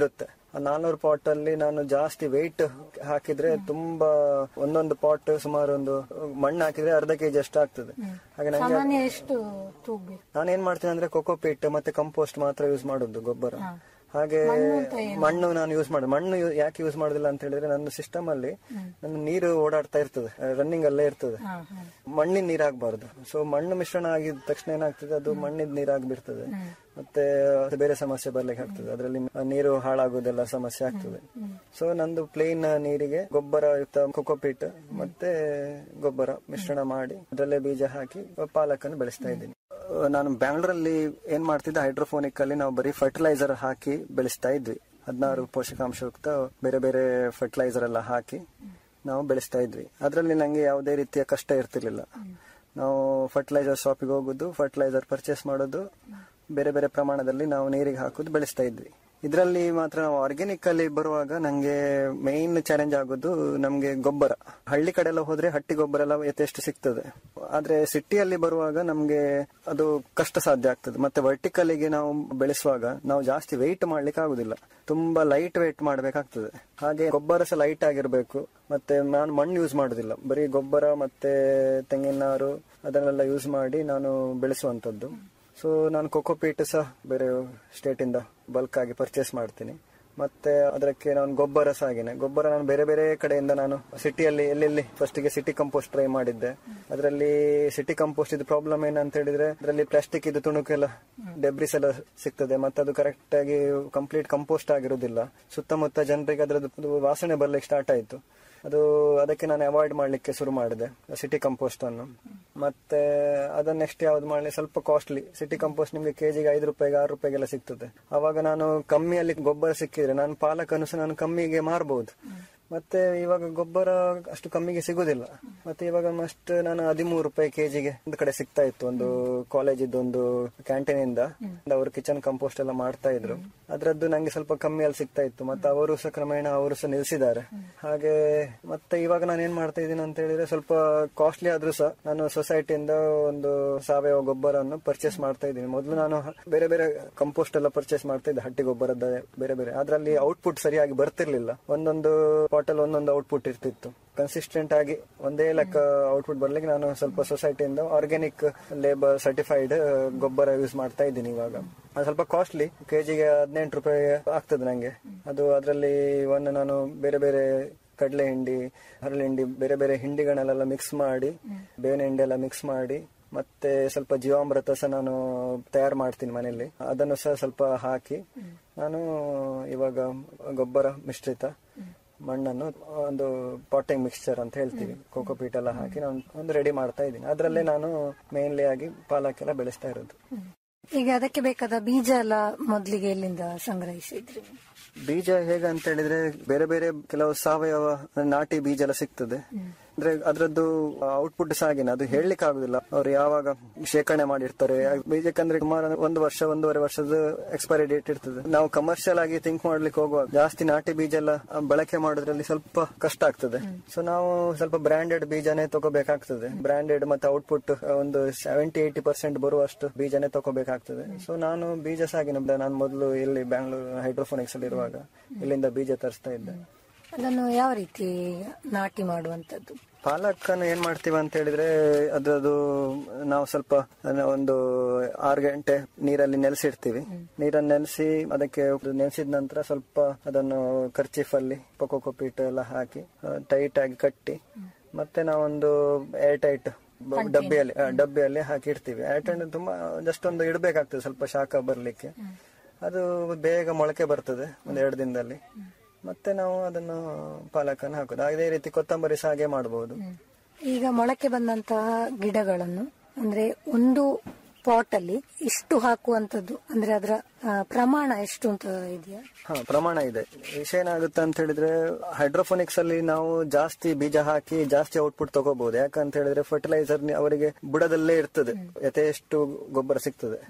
ಆ ನಾಲ್ನೂರು ಪಾಟ್ ಅಲ್ಲಿ ನಾನು ಜಾಸ್ತಿ ವೆಯ್ಟ್ ಹಾಕಿದ್ರೆ ತುಂಬಾ ಒಂದೊಂದು ಪಾಟ್ ಸುಮಾರು ಒಂದು ಮಣ್ಣು ಹಾಕಿದ್ರೆ ಅರ್ಧ ಕೆಜಿ ಅಷ್ಟು ಆಗ್ತದೆ ಹಾಗೆ ನಂಗೆ ಸಾಮಾನ್ಯ ಎಷ್ಟು ತೂಗ್ಬೇಕು ನಾನು ಏನ್ ಮಾಡ್ತೀನಿ ಅಂದ್ರೆ ಕೊಕೋಪೀಟ್ ಮತ್ತೆ ಕಂಪೋಸ್ಟ್ ಮಾತ್ರ ಯೂಸ್ ಮಾಡೋದು ಗೊಬ್ಬರ ಹಾಗೆ ಮಣ್ಣು ಅಂತ ಏನು? ಮಣ್ಣು ನಾನು ಯೂಸ್ ಮಾಡೋದು ಮಣ್ಣು ಯು- ಯಾಕೆ ಯೂಸ್ ಮಾಡೋದಿಲ್ಲ ಅಂತ ಹೇಳಿದ್ರೆ ನನ್ನ ಸಿಸ್ಟಮ್ ಅಲ್ಲಿ ನನ್ನ ನೀರು ಓಡಾಡ್ತಾ ಇರ್ತದೆ ರನ್ನಿಂಗ್ ಅಲ್ಲೇ ಇರ್ತದೆ ಮಣ್ಣಿನ ನೀರಾಗಬಾರ್ದು ಸೊ ಮಣ್ಣು ಮಿಶ್ರಣ ಆಗಿದ ತಕ್ಷಣ ಏನಾಗ್ತದೆ ಅದು ಮಣ್ಣಿನ ನೀರಾಗ್ಬಿಡ್ತದೆ ಮತ್ತೆ ಅದು ಬೇರೆ ಸಮಸ್ಯೆ ಬರ್ಲಿಕ್ಕೆ ಆಗ್ತದೆ ಅದರಲ್ಲಿ ನೀರು ಹಾಳಾಗೋದೆಲ್ಲ ಸಮಸ್ಯೆ ಆಗ್ತದೆ ಸೊ ನಂದು ಪ್ಲೇನ್ ನೀರಿಗೆ ಗೊಬ್ಬರ ಯುಕ್ತ ಕೊಕೋಪೀಟ್ ಮತ್ತೆ ಗೊಬ್ಬರ ಮಿಶ್ರಣ ಮಾಡಿ ಅದರಲ್ಲೇ ಬೀಜ ಹಾಕಿ ಪಾಲಕನ್ನು ಬೆಳೆಸ್ತಾ ಇದ್ದೀನಿ ಅಹ್, ನಾನು ಬ್ಯಾಂಗ್ಳೂರಲ್ಲಿ ಏನ್ ಮಾಡ್ತಿದ್ದೆ ಹೈಡ್ರೋಫೋನಿಕ್ ಅಲ್ಲಿ ನಾವು ಬರೀ ಫರ್ಟಿಲೈಸರ್ ಹಾಕಿ ಬೆಳೆಸ್ತಾ ಇದ್ವಿ ಹದಿನಾರು ಪೋಷಕಾಂಶಯುಕ್ತ ಬೇರೆ ಬೇರೆ ಫರ್ಟಿಲೈಸರ್ ಎಲ್ಲ ಹಾಕಿ ನಾವು ಬೆಳೆಸ್ತಾ ಇದ್ವಿ ಅದರಲ್ಲಿ ನಂಗೆ ಯಾವುದೇ ರೀತಿಯ ಕಷ್ಟ ಇರ್ತಿರ್ಲಿಲ್ಲ ನಾವು ಫರ್ಟಿಲೈಸರ್ ಶಾಪಿಗೆ ಹೋಗುದು ಫರ್ಟಿಲೈಸರ್ ಪರ್ಚೇಸ್ ಮಾಡೋದು ಬೇರೆ ಬೇರೆ ಪ್ರಮಾಣದಲ್ಲಿ ನಾವು ನೀರಿಗೆ ಹಾಕುದು ಬೆಳೆಸ್ತಾ ಇದ್ವಿ ಇದರಲ್ಲಿ ಮಾತ್ರ ನಾವು ಆರ್ಗ್ಯಾನಿಕ್ ಅಲ್ಲಿ ಬರುವಾಗ ನಂಗೆ ಮೇನ್ ಚಾಲೆಂಜ್ ಆಗೋದು ನಮ್ಗೆ ಗೊಬ್ಬರ ಹಳ್ಳಿ ಕಡೆ ಎಲ್ಲ ಹೋದ್ರೆ ಹಟ್ಟಿ ಗೊಬ್ಬರ ಎಲ್ಲ ಯಥೇಷ್ಟು ಸಿಗ್ತದೆ ಆದ್ರೆ ಸಿಟಿಯಲ್ಲಿ ಬರುವಾಗ ನಮ್ಗೆ ಅದು ಕಷ್ಟ ಸಾಧ್ಯ ಆಗ್ತದೆ ಮತ್ತೆ ವರ್ಟಿಕಲಿಗೆ ನಾವು ಬೆಳೆಸುವಾಗ ನಾವು ಜಾಸ್ತಿ ವೆಯ್ಟ್ ಮಾಡ್ಲಿಕ್ಕೆ ಆಗುದಿಲ್ಲ ತುಂಬಾ ಲೈಟ್ ವೆಯ್ಟ್ ಮಾಡ್ಬೇಕಾಗ್ತದೆ ಹಾಗೆ ಗೊಬ್ಬರ ಸಹ ಲೈಟ್ ಆಗಿರ್ಬೇಕು ಮತ್ತೆ ನಾನು ಮಣ್ಣು ಯೂಸ್ ಮಾಡುದಿಲ್ಲ ಬರೀ ಗೊಬ್ಬರ ಮತ್ತೆ ತೆಂಗಿನಾರು ಅದನ್ನೆಲ್ಲ ಯೂಸ್ ಮಾಡಿ ನಾನು ಬೆಳೆಸುವಂತದ್ದು ಸೊ ನಾನು ಕೊಕೋಪೀಟ್ ಸಹ ಬೇರೆ ಸ್ಟೇಟ್ ಇಂದ ಬಲ್ಕ್ ಆಗಿ ಪರ್ಚೇಸ್ ಮಾಡ್ತೀನಿ ಮತ್ತೆ ಅದಕ್ಕೆ ನಾನು ಗೊಬ್ಬರ ಸಹ ಹಾಗೇನೆ ಗೊಬ್ಬರ ನಾನು ಬೇರೆ ಬೇರೆ ಕಡೆಯಿಂದ ನಾನು ಸಿಟಿಯಲ್ಲಿ ಎಲ್ಲೆಲ್ಲಿ ಫಸ್ಟ್ ಗೆ ಸಿಟಿ ಕಂಪೋಸ್ಟ್ ಟ್ರೈ ಮಾಡಿದ್ದೆ ಅದರಲ್ಲಿ ಸಿಟಿ ಕಂಪೋಸ್ಟ್ ಇದು ಪ್ರಾಬ್ಲಮ್ ಏನಂತ ಹೇಳಿದ್ರೆ ಅದರಲ್ಲಿ ಪ್ಲಾಸ್ಟಿಕ್ ಇದು ತುಣುಕೆಲ್ಲ ಡೆಬ್ರಿಸ್ ಎಲ್ಲ ಸಿಗ್ತದೆ ಮತ್ತೆ ಅದು ಕರೆಕ್ಟ್ ಆಗಿ ಕಂಪ್ಲೀಟ್ ಕಂಪೋಸ್ಟ್ ಆಗಿರೋದಿಲ್ಲ ಸುತ್ತಮುತ್ತ ಜನರಿಗೆ ಅದರದ್ದು ವಾಸನೆ ಬರ್ಲಿಕ್ಕೆ ಸ್ಟಾರ್ಟ್ ಆಯ್ತು ಅದು ಅದಕ್ಕೆ ನಾನು ಅವಾಯ್ಡ್ ಮಾಡ್ಲಿಕ್ಕೆ ಶುರು ಮಾಡಿದೆ ಸಿಟಿ ಕಂಪೋಸ್ಟ್ ಅನ್ನು ಮತ್ತೆ ಅದನ್ನ ನೆಕ್ಸ್ಟ್ ಯಾವ್ದು ಮಾಡಲಿ ಸ್ವಲ್ಪ ಕಾಸ್ಟ್ಲಿ ಸಿಟಿ ಕಂಪೋಸ್ಟ್ ನಿಮ್ಗೆ ಕೆಜಿಗೆ ಐದು ರೂಪಾಯಿಗೆ ಆರು ರೂಪಾಯಿಗೆಲ್ಲ ಸಿಗ್ತದೆ ಅವಾಗ ನಾನು ಕಮ್ಮಿಯಲ್ಲಿ ಗೊಬ್ಬರ ಸಿಕ್ಕಿದ್ರೆ ನಾನು ಪಾಲಕನ್ನು ಸಹ ನಾನು ಕಮ್ಮಿಗೆ ಮಾರಬಹುದು ಮತ್ತೆ ಇವಾಗ ಗೊಬ್ಬರ ಅಷ್ಟು ಕಮ್ಮಿಗೆ ಸಿಗುದಿಲ್ಲ ಮತ್ತೆ ಇವಾಗ ಮಸ್ಟ್ ನಾನು ಹದಿಮೂರು ರೂಪಾಯಿ ಕೆಜಿಗೆ ಒಂದು ಕಡೆ ಸಿಗ್ತಾ ಇತ್ತು ಒಂದು ಕಾಲೇಜ್ ಒಂದು ಕ್ಯಾಂಟೀನ್ ಇಂದ ಅವರು ಕಿಚನ್ ಕಂಪೋಸ್ಟ್ ಎಲ್ಲ ಮಾಡ್ತಾ ಇದ್ರು ಅದ್ರದ್ದು ನಂಗೆ ಸ್ವಲ್ಪ ಕಮ್ಮಿಯಲ್ಲಿ ಸಿಗ್ತಾ ಇತ್ತು ಮತ್ತೆ ಅವರು ಸಹ ಕ್ರಮೇಣ ಅವರು ಸಹ ನಿಲ್ಸಿದ್ದಾರೆ ಹಾಗೆ ಮತ್ತೆ ಇವಾಗ ನಾನು ಏನ್ ಮಾಡ್ತಾ ಇದ್ದೀನಿ ಅಂತ ಹೇಳಿದ್ರೆ ಸ್ವಲ್ಪ ಕಾಸ್ಟ್ಲಿ ಆದ್ರೂ ಸಹ ನಾನು ಸೊಸೈಟಿಯಿಂದ ಒಂದು ಸಾವಯವ ಗೊಬ್ಬರವನ್ನು ಪರ್ಚೇಸ್ ಮಾಡ್ತಾ ಇದ್ದೀನಿ ಮೊದಲು ನಾನು ಬೇರೆ ಬೇರೆ ಕಂಪೋಸ್ಟ್ ಎಲ್ಲ ಪರ್ಚೇಸ್ ಮಾಡ್ತಾ ಇದ್ದೆ ಹಟ್ಟಿ ಗೊಬ್ಬರದ ಬೇರೆ ಬೇರೆ ಅದರಲ್ಲಿ ಔಟ್ಪುಟ್ ಸರಿಯಾಗಿ ಬರ್ತಿರ್ಲಿಲ್ಲ ಒಂದೊಂದು ಬಾಟಲ್ ಒಂದೊಂದು ಔಟ್ಪುಟ್ ಇರ್ತಿತ್ತು ಕನ್ಸಿಸ್ಟೆಂಟ್ ಆಗಿ ಒಂದೇ ಲೆಕ್ಕ ಔಟ್ಪುಟ್ ಬರ್ಲಿಕ್ಕೆ ನಾನು ಸ್ವಲ್ಪ ಸೊಸೈಟಿಯಿಂದ ಆರ್ಗ್ಯಾನಿಕ್ ಲೇಬರ್ ಸರ್ಟಿಫೈಡ್ ಗೊಬ್ಬರ ಯೂಸ್ ಮಾಡ್ತಾ ಇದ್ದೀನಿ ಇವಾಗ ಅದು ಸ್ವಲ್ಪ ಕಾಸ್ಟ್ಲಿ ಕೆಜಿಗೆ ಹದಿನೆಂಟು ರೂಪಾಯಿ ಆಗ್ತದೆ ನಂಗೆ ಅದು ಅದರಲ್ಲಿ ಒಂದು ನಾನು ಬೇರೆ ಬೇರೆ ಕಡಲೆ ಹಿಂಡಿ ಹರಳು ಹಿಂಡಿ ಬೇರೆ ಬೇರೆ ಹಿಂಡಿಗಳನ್ನೆಲ್ಲ ಮಿಕ್ಸ್ ಮಾಡಿ ಬೇವಿನ ಹಿಂಡಿ ಎಲ್ಲ ಮಿಕ್ಸ್ ಮಾಡಿ ಮತ್ತೆ ಸ್ವಲ್ಪ ಜೀವಾಮೃತ ಸಹ ನಾನು ತಯಾರು ಮಾಡ್ತೀನಿ ಮನೆಯಲ್ಲಿ ಅದನ್ನು ಸಹ ಸ್ವಲ್ಪ ಹಾಕಿ ನಾನು ಇವಾಗ ಗೊಬ್ಬರ ಮಿಶ್ರಿತ ಮಣ್ಣನ್ನು ಒಂದು ಪಾಟಿಂಗ್ ಮಿಕ್ಸ್ಚರ್ ಅಂತ ಹೇಳ್ತೀವಿ ಕೋಕೋಪೀಟ್ ಎಲ್ಲ ಹಾಕಿ ನಾನು ಒಂದು ರೆಡಿ ಮಾಡ್ತಾ ಇದ್ದೀನಿ ಅದರಲ್ಲೇ ನಾನು ಮೇನ್ಲಿ ಆಗಿ ಪಾಲಕ್ಕೆಲ್ಲ ಬೆಳೆಸ್ತಾ ಇರೋದು ಈಗ ಅದಕ್ಕೆ ಬೇಕಾದ ಬೀಜ ಎಲ್ಲ ಮೊದ್ಲಿಗೆ ಎಲ್ಲಿಂದ ಸಂಗ್ರಹಿಸಿದ್ರಿ ಬೀಜ ಹೇಗೆ ಅಂತ ಹೇಳಿದ್ರೆ ಬೇರೆ ಬೇರೆ ಕೆಲವು ಸಾವಯವ ನಾಟಿ ಬೀಜ ಎಲ್ಲ ಸಿಗ್ತದೆ ಅಂದ್ರೆ ಅದರದ್ದು ಔಟ್ಪುಟ್ ಸಹ ಹಾಗೇನೆ ಅದು ಹೇಳಲಿಕ್ಕೆ ಆಗುದಿಲ್ಲ ಅವ್ರು ಯಾವಾಗ ಶೇಖರಣೆ ಮಾಡಿರ್ತಾರೆ ಆ ಬೀಜಕ್ಕಂದ್ರೆ ಸುಮಾರು ಒಂದು ವರ್ಷ ಒಂದೂವರೆ ವರ್ಷದ ಎಕ್ಸ್ಪೈರಿ ಡೇಟ್ ಇರ್ತದೆ ನಾವು ಕಮರ್ಷಿಯಲ್ ಆಗಿ ಥಿಂಕ್ ಮಾಡ್ಲಿಕ್ಕೆ ಹೋಗುವಾಗ ಜಾಸ್ತಿ ನಾಟಿ ಬೀಜ ಎಲ್ಲ ಬಳಕೆ ಮಾಡೋದ್ರಲ್ಲಿ ಸ್ವಲ್ಪ ಕಷ್ಟ ಆಗ್ತದೆ ಸೊ ನಾವು ಸ್ವಲ್ಪ ಬ್ರಾಂಡೆಡ್ ಬೀಜನೇ ತಗೋಬೇಕಾಗ್ತದೆ ಬ್ರಾಂಡೆಡ್ ಮತ್ತೆ ಔಟ್ಪುಟ್ ಒಂದು ಸೆವೆಂಟಿ ಏಟಿ ಪರ್ಸೆಂಟ್ ಬರುವಷ್ಟು ಬೀಜನೇ ತಗೋಬೇಕಾಗ್ತದೆ ಸೊ ನಾನು ಬೀಜ ಸಹ ಹಾಗೇನೆ ನಾನು ಮೊದಲು ಇಲ್ಲಿ ಬ್ಯಾಂಗ್ಳೂರ್ ಹೈಡ್ರೋಫೋನಿಕ್ಸ್ ಅಲ್ಲಿ ಇರುವಾಗ ಇಲ್ಲಿಂದ ಬೀಜ ತರಿಸ್ತಾ ಇದ್ದೆ ಅದನ್ನು ಯಾವ ರೀತಿ ನಾಟಿ ಮಾಡುವಂತದ್ದು ಪಾಲಕನ್ನು ಏನ್ ಮಾಡ್ತೀವಿ ಅಂತ ಹೇಳಿದ್ರೆ ಅದ್ರದ್ದು ನಾವು ಸ್ವಲ್ಪ ಅದನ್ನ ಒಂದು ಆರು ಗಂಟೆ ನೀರಲ್ಲಿ ನೆಲೆಸಿಡ್ತೀವಿ ನೀರನ್ನು ನೆಲೆಸಿ ಅದಕ್ಕೆ ನೆನೆಸಿದ ನಂತರ ಸ್ವಲ್ಪ ಅದನ್ನು ಖರ್ಚಿಫ್ ಅಲ್ಲಿ ಪೀಟ್ ಎಲ್ಲ ಹಾಕಿ ಟೈಟ್ ಆಗಿ ಕಟ್ಟಿ ಮತ್ತೆ ನಾವೊಂದು ಏರ್ ಟೈಟ್ ಡಬ್ಬಿಯಲ್ಲಿ ಆ, ಡಬ್ಬಿಯಲ್ಲಿ ಹಾಕಿ ಇಡ್ತೀವಿ ಏರ್ ಟೈಟ್ ತುಂಬಾ ಜಸ್ಟ್ ಒಂದು ಇಡಬೇಕಾಗ್ತದೆ ಸ್ವಲ್ಪ ಶಾಖ ಬರ್ಲಿಕ್ಕೆ ಅದು ಬೇಗ ಮೊಳಕೆ ಬರ್ತದೆ ಒಂದ್ ಎರಡು ದಿನದಲ್ಲಿ ಮತ್ತೆ ನಾವು ಅದನ್ನು ಪಾಲಕನ್ನು ಹಾಕೋದು ಅದೇ ರೀತಿ ಕೊತ್ತಂಬರಿ ಸಹ ಹಾಗೆ ಮಾಡಬಹುದು ಈಗ ಮೊಳಕೆ ಬಂದಂತಹ ಗಿಡಗಳನ್ನು ಅಂದ್ರೆ ಒಂದು ಪಾಟ್ ಅಲ್ಲಿ ಇಷ್ಟು ಹಾಕುವಂತದ್ದು ಅಂದ್ರೆ ಅದರ ಆ, ಪ್ರಮಾಣ ಎಷ್ಟು ಅಂತ ಇದೆಯಾ ಹಾ ಪ್ರಮಾಣ ಇದೆ ವಿಷಯ ಏನಾಗುತ್ತೆ ಅಂತ ಹೇಳಿದ್ರೆ ಹೈಡ್ರೋಫೋನಿಕ್ಸ್ ಅಲ್ಲಿ ನಾವು ಜಾಸ್ತಿ ಬೀಜ ಹಾಕಿ ಜಾಸ್ತಿ ಔಟ್ಪುಟ್ ತಗೋಬಹುದು ಯಾಕಂತ ಹೇಳಿದ್ರೆ ಫರ್ಟಿಲೈಸರ್ ಅವರಿಗೆ ಬುಡದಲ್ಲೇ ಇರ್ತದೆ ಯಥೇಷ್ಟು ಗೊಬ್ಬರ ಸಿಗ್ತದೆ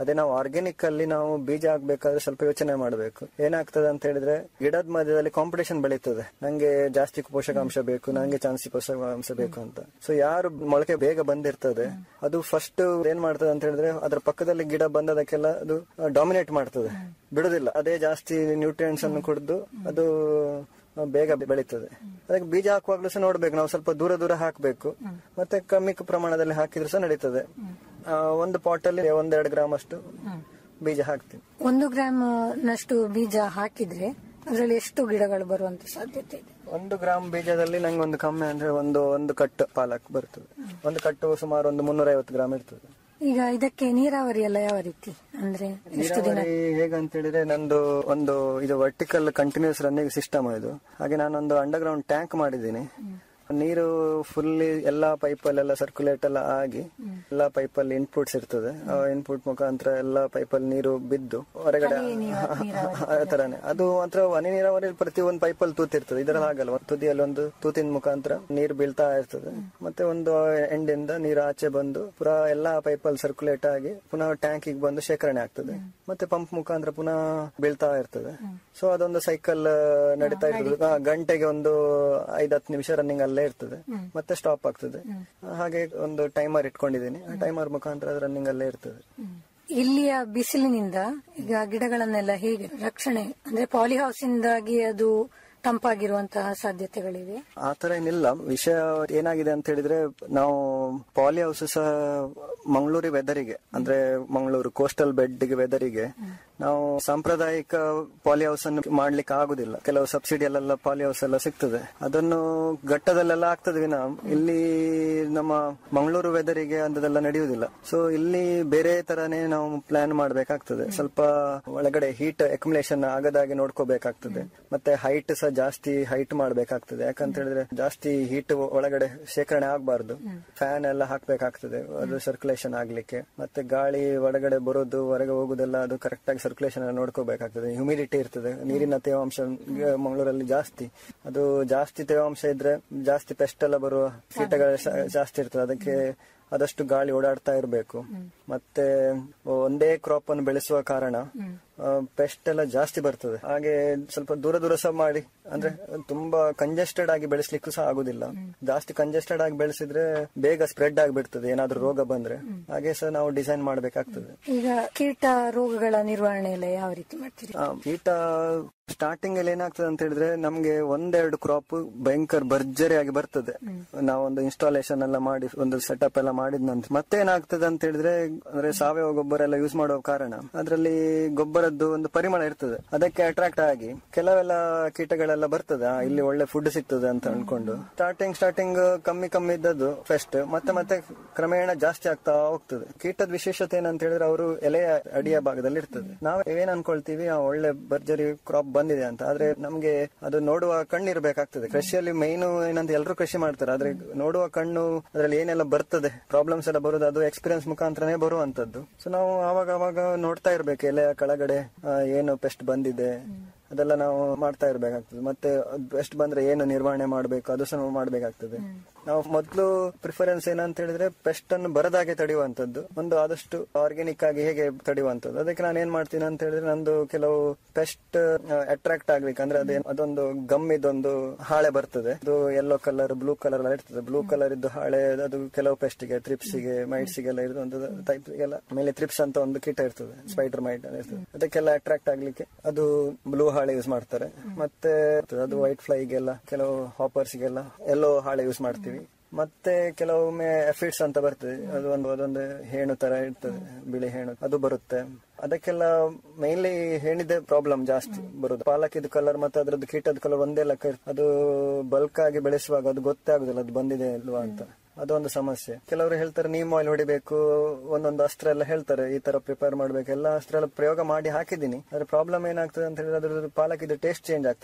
ಅದೇ ನಾವು ಆರ್ಗ್ಯಾನಿಕ್ ಅಲ್ಲಿ ನಾವು ಬೀಜ ಹಾಕ್ಬೇಕಾದ್ರೆ ಸ್ವಲ್ಪ ಯೋಚನೆ ಮಾಡಬೇಕು ಏನಾಗ್ತದೆ ಅಂತ ಹೇಳಿದ್ರೆ ಗಿಡದ ಮಧ್ಯದಲ್ಲಿ ಕಾಂಪಿಟೇಷನ್ ಬೆಳೀತದೆ ನಂಗೆ ಜಾಸ್ತಿ ಪೋಷಕಾಂಶ ಬೇಕು ನಂಗೆ ಜಾಸ್ತಿ ಪೋಷಕಾಂಶ ಬೇಕು ಅಂತ ಸೊ ಯಾರು ಮೊಳಕೆ ಬೇಗ ಬಂದಿರ್ತದೆ ಅದು ಫಸ್ಟ್ ಏನ್ ಮಾಡ್ತದೆ ಅಂತ ಹೇಳಿದ್ರೆ ಅದ್ರ ಪಕ್ಕದಲ್ಲಿ ಗಿಡ ಬಂದದಕ್ಕೆಲ್ಲ ಅದು ಡಾಮಿನೇಟ್ ಮಾಡ್ತದೆ ಬಿಡುದಿಲ್ಲ ಅದೇ ಜಾಸ್ತಿ ನ್ಯೂಟ್ರಿಯೆಂಟ್ಸ್ ಅನ್ನು ಕುಡಿದು ಅದು ಬೇಗ ಬೆಳೀತದೆ ಅದಕ್ಕೆ ಬೀಜ ಹಾಕುವಾಗ್ಲೂ ಸಹ ನೋಡ್ಬೇಕು ನಾವು ಸ್ವಲ್ಪ ದೂರ ದೂರ ಹಾಕಬೇಕು ಮತ್ತೆ ಕಮ್ಮಿ ಪ್ರಮಾಣದಲ್ಲಿ ಹಾಕಿದ್ರು ಸಹ ನಡೀತದೆ ಆ, ಒಂದು ಪಾಟ್ ಅಲ್ಲಿ ಒಂದೆರಡು ಗ್ರಾಮ್ ಅಷ್ಟು ಬೀಜ ಹಾಕ್ತೀವಿ ಒಂದು ಗ್ರಾಮ್ ನಷ್ಟು ಬೀಜ ಹಾಕಿದ್ರೆ ಅದರಲ್ಲಿ ಎಷ್ಟು ಗಿಡಗಳು ಬರುವಂತ ಸಾಧ್ಯತೆ ಇದೆ ಒಂದು ಗ್ರಾಮ್ ಬೀಜದಲ್ಲಿ ನಂಗೆ ಒಂದು ಕಮ್ಮಿ ಅಂದ್ರೆ ಒಂದು ಒಂದು ಕಟ್ಟು ಪಾಲಕ್ ಬರ್ತದೆ ಒಂದು ಕಟ್ಟು ಸುಮಾರು ಒಂದು ಮುನ್ನೂರ ಐವತ್ತು ಗ್ರಾಮ್ ಇರ್ತದೆ ಈಗ ಇದಕ್ಕೆ ನೀರಾವರಿ ಎಲ್ಲ ಯಾವ ರೀತಿ ಅಂದ್ರೆ ಎಷ್ಟು ದಿನ ನೀರಾವರಿ ಹೇಗಂತ ಹೇಳಿದ್ರೆ ನಂದು ಒಂದು ಇದು ವರ್ಟಿಕಲ್ ಕಂಟಿನ್ಯೂಸ್ ರನ್ನಿಂಗ್ ಸಿಸ್ಟಮ್ ಇದು ಹಾಗೆ ನಾನೊಂದು ಅಂಡರ್ ಗ್ರೌಂಡ್ ಟ್ಯಾಂಕ್ ಮಾಡಿದ್ದೀನಿ ನೀರು ಫುಲ್ಲಿ ಎಲ್ಲಾ ಪೈಪ್ ಅಲ್ಲೆಲ್ಲ ಸರ್ಕ್ಯುಲೇಟ್ ಎಲ್ಲ ಆಗಿ ಎಲ್ಲಾ ಪೈಪ್ ಅಲ್ಲಿ ಇನ್ಪುಟ್ಸ್ ಇರ್ತದೆ ಆ ಇನ್ಪುಟ್ ಮುಖಾಂತರ ಎಲ್ಲಾ ಪೈಪ್ ಅಲ್ಲಿ ನೀರು ಬಿದ್ದು ಹೊರಗಡೆ ಆ ತರನೇ ಅದು ಮಾತ್ರ ಹನಿ ನೀರಾವರಿ ಪ್ರತಿ ಒಂದು ಪೈಪ್ ಅಲ್ಲಿ ತೂತಿರ್ತದೆ ಇದರಲ್ಲಿ ಆಗಲ್ಲ ಒಂದು ತುದಿಯಲ್ಲಿ ಒಂದು ತೂತಿನ ಮುಖಾಂತರ ನೀರು ಬೀಳ್ತಾ ಇರ್ತದೆ ಮತ್ತೆ ಒಂದು ಎಂಡಿಂದ ನೀರು ಆಚೆ ಬಂದು ಪುನಃ ಎಲ್ಲಾ ಪೈಪ್ ಅಲ್ಲಿ ಸರ್ಕ್ಯುಲೇಟ್ ಆಗಿ ಪುನಃ ಟ್ಯಾಂಕಿಗೆ ಬಂದು ಶೇಖರಣೆ ಆಗ್ತದೆ ಮತ್ತೆ ಪಂಪ್ ಮುಖಾಂತರ ಪುನಃ ಬೀಳ್ತಾ ಇರ್ತದೆ ಸೊ ಅದೊಂದು ಸೈಕಲ್ ನಡೀತಾ ಇರ್ತದೆ ಆ, ಗಂಟೆಗೆ ಒಂದು ಐದ್ ಹತ್ತು ನಿಮಿಷ ರನ್ನಿಂಗ್ ಅಲ್ಲೇ ಇರ್ತದೆ ಮತ್ತೆ ಸ್ಟಾಪ್ ಆಗ್ತದೆ ಹಾಗೆ ಒಂದು ಟೈಮರ್ ಇಟ್ಕೊಂಡಿದ್ದೀನಿ ಆ ಟೈಮರ್ ಮುಖಾಂತರ ರನ್ನಿಂಗ್ ಅಲ್ಲೇ ಇರ್ತದೆ ಇಲ್ಲಿಯ ಬಿಸಿಲಿನಿಂದ ಈಗ ಗಿಡಗಳನ್ನೆಲ್ಲ ಹೇಗೆ ರಕ್ಷಣೆ ಅಂದ್ರೆ ಪಾಲಿ ಹೌಸ್ ಇಂದಾಗಿ ಅದು ತಂಪಾಗಿರುವಂತಹ ಸಾಧ್ಯತೆಗಳಿವೆ ಆ ತರ ಏನಿಲ್ಲ ವಿಷಯ ಏನಾಗಿದೆ ಅಂತ ಹೇಳಿದ್ರೆ ನಾವು ಪಾಲಿ ಹೌಸ್ ಸಹ ಮಂಗಳೂರಿ ವೆದರಿಗೆ ಅಂದ್ರೆ ಮಂಗಳೂರು ಕೋಸ್ಟಲ್ ಬೆಡ್ ವೆದರಿಗೆ ನಾವು ಸಾಂಪ್ರದಾಯಿಕ ಪಾಲಿ ಹೌಸ್ ಅನ್ನು ಮಾಡ್ಲಿಕ್ಕೆ ಆಗುದಿಲ್ಲ ಕೆಲವು ಸಬ್ಸಿಡಿ ಅಲ್ಲೆಲ್ಲ ಪಾಲಿ ಹೌಸ್ ಎಲ್ಲ ಸಿಗ್ತದೆ ಅದನ್ನು ಘಟ್ಟದಲ್ಲೆಲ್ಲ ಆಗ್ತದೆ ವಿನ ಇಲ್ಲಿ ನಮ್ಮ ಮಂಗಳೂರು ವೆದರಿಗೆ ಅಂತದೆಲ್ಲ ನಡೆಯುವುದಿಲ್ಲ ಸೊ ಇಲ್ಲಿ ಬೇರೆ ತರನೇ ನಾವು ಪ್ಲಾನ್ ಮಾಡ್ಬೇಕಾಗ್ತದೆ ಸ್ವಲ್ಪ ಒಳಗಡೆ ಹೀಟ್ ಅಕ್ಯುಮುಲೇಷನ್ ಆಗದಾಗೆ ನೋಡ್ಕೋಬೇಕಾಗ್ತದೆ ಮತ್ತೆ ಹೈಟ್ ಸಹ ಜಾಸ್ತಿ ಹೈಟ್ ಮಾಡ್ಬೇಕಾಗ್ತದೆ ಯಾಕಂತ ಹೇಳಿದ್ರೆ ಜಾಸ್ತಿ ಹೀಟ್ ಒಳಗಡೆ ಶೇಖರಣೆ ಆಗಬಾರ್ದು ಫ್ಯಾನ್ ಎಲ್ಲ ಹಾಕ್ಬೇಕಾಗ್ತದೆ ಅದು ಸರ್ಕ್ಯುಲೇಷನ್ ಆಗ್ಲಿಕ್ಕೆ ಮತ್ತೆ ಗಾಳಿ ಒಳಗಡೆ ಬರೋದು ಹೊರಗೆ ಹೋಗುದೆಲ್ಲ ಅದು ಕರೆಕ್ಟ್ ಆಗಿ ಸರ್ಕ್ಯುಲೇಷನ್ ನೋಡ್ಕೋಬೇಕಾಗ್ತದೆ ಹ್ಯೂಮಿಡಿಟಿ ಇರ್ತದೆ ನೀರಿನ ತೇವಾಂಶ ಗ- ಮಂಗಳೂರಲ್ಲಿ ಜಾಸ್ತಿ ಅದು ಜಾಸ್ತಿ ತೇವಾಂಶ ಇದ್ರೆ ಜಾಸ್ತಿ ಪೆಸ್ಟ್ ಎಲ್ಲ ಬರುವ ಕೀಟಗಳು ಸ- ಜಾಸ್ತಿ ಇರ್ತದೆ ಅದಕ್ಕೆ ಆದಷ್ಟು ಗಾಳಿ ಓಡಾಡ್ತಾ ಇರಬೇಕು ಮತ್ತೆ ಒಂದೇ ಕ್ರಾಪ್ ಅನ್ನು ಬೆಳೆಸುವ ಕಾರಣ ಪೆಸ್ಟ್ ಎಲ್ಲ ಜಾಸ್ತಿ ಬರ್ತದೆ ಹಾಗೆ ಸ್ವಲ್ಪ ದೂರ ದೂರ ಸಹ ಮಾಡಿ ಅಂದ್ರೆ ತುಂಬಾ ಕಂಜೆಸ್ಟೆಡ್ ಆಗಿ ಬೆಳೆಸ್ಲಿಕ್ಕೂ ಸಹ ಆಗುದಿಲ್ಲ ಜಾಸ್ತಿ ಕಂಜೆಸ್ಟೆಡ್ ಆಗಿ ಬೆಳೆಸಿದ್ರೆ ಬೇಗ ಸ್ಪ್ರೆಡ್ ಆಗಿಬಿಡ್ತದೆ ಏನಾದ್ರೂ ರೋಗ ಬಂದ್ರೆ ಹಾಗೆ ಸಹ ನಾವು ಡಿಸೈನ್ ಮಾಡ್ಬೇಕಾಗ್ತದೆ ಈಗ ಕೀಟ ರೋಗಗಳ ನಿರ್ವಹಣೆ ಎಲ್ಲ ಯಾವ ರೀತಿ ಮಾಡ್ತೀರಿ ಆ, ಕೀಟ ಸ್ಟಾರ್ಟಿಂಗ್ ಅಲ್ಲಿ ಏನಾಗ್ತದೆ ಅಂತ ಹೇಳಿದ್ರೆ ನಮ್ಗೆ ಒಂದೆರಡು ಕ್ರಾಪ್ ಭಯಂಕರ ಭರ್ಜರಿಯಾಗಿ ಬರ್ತದೆ ನಾವೊಂದು ಇನ್ಸ್ಟಾಲೇಷನ್ ಎಲ್ಲ ಮಾಡಿ ಒಂದು ಸೆಟಪ್ ಎಲ್ಲ ಮಾಡಿದ ನಂತರ ಮತ್ತೆ ಏನಾಗ್ತದೆ ಅಂತ ಹೇಳಿದ್ರೆ ಅಂದ್ರೆ ಸಾವಯವ ಗೊಬ್ಬರ ಎಲ್ಲ ಯೂಸ್ ಮಾಡುವ ಕಾರಣ ಅದರಲ್ಲಿ ಗೊಬ್ಬರದ್ದು ಒಂದು ಪರಿಮಳ ಇರ್ತದೆ ಅದಕ್ಕೆ ಅಟ್ರಾಕ್ಟ್ ಆಗಿ ಕೆಲವೆಲ್ಲ ಕೀಟಗಳೆಲ್ಲ ಬರ್ತದೆ ಆ, ಇಲ್ಲಿ ಒಳ್ಳೆ ಫುಡ್ ಸಿಗ್ತದೆ ಅಂತ ಅನ್ಕೊಂಡು ಸ್ಟಾರ್ಟಿಂಗ್ ಸ್ಟಾರ್ಟಿಂಗ್ ಕಮ್ಮಿ ಕಮ್ಮಿ ಇದ್ದದ್ದು ಫಸ್ಟ್ ಮತ್ತೆ ಮತ್ತೆ ಕ್ರಮೇಣ ಜಾಸ್ತಿ ಆಗ್ತಾ ಹೋಗ್ತದೆ ಕೀಟದ ವಿಶೇಷತೆ ಏನಂತ ಹೇಳಿದ್ರೆ ಅವರು ಎಲೆಯ ಅಡಿಯ ಭಾಗದಲ್ಲಿ ಇರ್ತದೆ ನಾವು ಏನ್ ಅನ್ಕೊಳ್ತೀವಿ ಆ ಒಳ್ಳೆ ಭರ್ಜರಿ ಕ್ರಾಪ್ ಬಂದಿದೆ ಅಂತ ಆದ್ರೆ ನಮ್ಗೆ ಅದು ನೋಡುವ ಕಣ್ಣು ಇರ್ಬೇಕಾಗ್ತದೆ ಕೃಷಿಯಲ್ಲಿ ಮೈನ್ ಏನಂತ ಎಲ್ಲರೂ ಕೃಷಿ ಮಾಡ್ತಾರೆ ಆದ್ರೆ ನೋಡುವ ಕಣ್ಣು ಅದ್ರಲ್ಲಿ ಏನೆಲ್ಲ ಬರ್ತದೆ ಪ್ರಾಬ್ಲಮ್ಸ್ ಎಲ್ಲ ಬರೋದು ಅದು ಎಕ್ಸ್ಪೀರಿಯನ್ಸ್ ಮುಖಾಂತರನೇ ಬರುವಂತದ್ದು ಸೊ ನಾವು ಅವಾಗ ಅವಾಗ ನೋಡ್ತಾ ಇರ್ಬೇಕು ಎಲೆಯ ಕೆಳಗಡೆ ಆ, ಏನು ಪೆಸ್ಟ್ ಬಂದಿದೆ ಅದೆಲ್ಲ ನಾವು ಮಾಡ್ತಾ ಇರ್ಬೇಕಾಗ್ತದೆ ಮತ್ತೆ ಬೆಸ್ಟ್ ಬಂದ್ರೆ ಏನು ನಿರ್ವಹಣೆ ಮಾಡಬೇಕು ಅದು ಸಹ ನಾವು ಮಾಡ್ಬೇಕಾಗ್ತದೆ ನಾವು ಮೊದಲು ಪ್ರಿಫರೆನ್ಸ್ ಏನಂತ ಹೇಳಿದ್ರೆ ಪೆಸ್ಟ್ ಅನ್ನು ಬರದಾಗೆ ತಡೆಯುವಂತದ್ದು ಒಂದು ಆದಷ್ಟು ಆರ್ಗ್ಯಾನಿಕ್ ಆಗಿ ಹೇಗೆ ತಡೆಯುವಂತದ್ದು ಅದಕ್ಕೆ ನಾನು ಏನ್ ಮಾಡ್ತೀನಿ ಅಂತ ಹೇಳಿದ್ರೆ ನಂದು ಕೆಲವು ಪೆಸ್ಟ್ ಅಟ್ರಾಕ್ಟ್ ಆಗ್ಲಿಕ್ಕೆ ಅಂದ್ರೆ ಅದೇ ಅದೊಂದು ಗಮ್ ಇದೊಂದು ಹಾಳೆ ಬರ್ತದೆ ಅದು ಯೆಲ್ಲೋ ಕಲರ್ ಬ್ಲೂ ಕಲರ್ ಎಲ್ಲ ಇರ್ತದೆ ಬ್ಲೂ ಕಲರ್ ಇದ್ದು ಹಾಳೆ ಅದು ಕೆಲವು ಪೆಸ್ಟ್ಗೆ ತ್ರಿಪ್ಸಿಗೆ ಮೈಟ್ಸ್ಗೆಲ್ಲ ಇರೋದು ಒಂದು ಟೈಪ್ ಎಲ್ಲ ಮೇಲೆ ತ್ರಿಪ್ಸ್ ಅಂತ ಒಂದು ಕೀಟ ಇರ್ತದೆ ಸ್ಪೈಡರ್ ಮೈಟ್ ಇರ್ತದೆ ಅದಕ್ಕೆಲ್ಲ ಅಟ್ರಾಕ್ಟ್ ಆಗ್ಲಿಕ್ಕೆ ಅದು ಬ್ಲೂ ಹಾಳೆ ಯೂಸ್ ಮಾಡ್ತಾರೆ ಮತ್ತೆ ಅದು ವೈಟ್ ಫ್ಲೈಗೆಲ್ಲ ಕೆಲವು ಹಾಪರ್ಸ್ಗೆಲ್ಲ ಎಲ್ಲೋ ಹಾಳೆ ಯೂಸ್ ಮಾಡ್ತೀವಿ ಮತ್ತೆ ಕೆಲವೊಮ್ಮೆ ಎಫಿಡ್ಸ್ ಅಂತ ಬರ್ತದೆ ಅದು ಒಂದು ಅದೊಂದು ಹೇಣು ತರ ಇರ್ತದೆ ಬಿಳಿ ಹೇಣು ಅದು ಬರುತ್ತೆ ಅದಕ್ಕೆಲ್ಲ ಮೈನ್ಲಿ ಹೇಣಿದೆ ಪ್ರಾಬ್ಲಮ್ ಜಾಸ್ತಿ ಬರುದು ಪಾಲಕಿದ ಕಲರ್ ಮತ್ತೆ ಅದ್ರದ್ದು ಕೀಟದ ಕಲರ್ ಒಂದೇ ಲೆಕ್ಕ ಇರ್ತದೆ ಅದು ಬಲ್ಕ್ ಆಗಿ ಬೆಳೆಸುವಾಗ ಅದು ಗೊತ್ತೇ ಆಗುದಿಲ್ಲ ಅದು ಬಂದಿದೆ ಇಲ್ವಾ ಅಂತ ಅದೊಂದು ಸಮಸ್ಯೆ ಕೆಲವರು ಹೇಳ್ತಾರೆ ನೀಮ್ ಆಯಿಲ್ ಹೊಡಿಬೇಕು ಒಂದೊಂದು ಅಸ್ತ್ರ ಎಲ್ಲ ಹೇಳ್ತಾರೆ ಈ ತರ ಪ್ರಿಪೇರ್ ಮಾಡ್ಬೇಕು ಎಲ್ಲ ಅಸ್ತ್ರ ಎಲ್ಲ ಪ್ರಯೋಗ ಮಾಡಿ ಹಾಕಿದ್ದೀನಿ ಅದ್ರ ಪ್ರಾಬ್ಲಮ್ ಏನಾಗ್ತದೆ ಅಂತ ಹೇಳಿದ್ರೆ ಅದ್ರದ್ದು ಪಾಲಕಿದ ಟೇಸ್ಟ್ ಚೇಂಜ್ ಆಗ್ತದೆ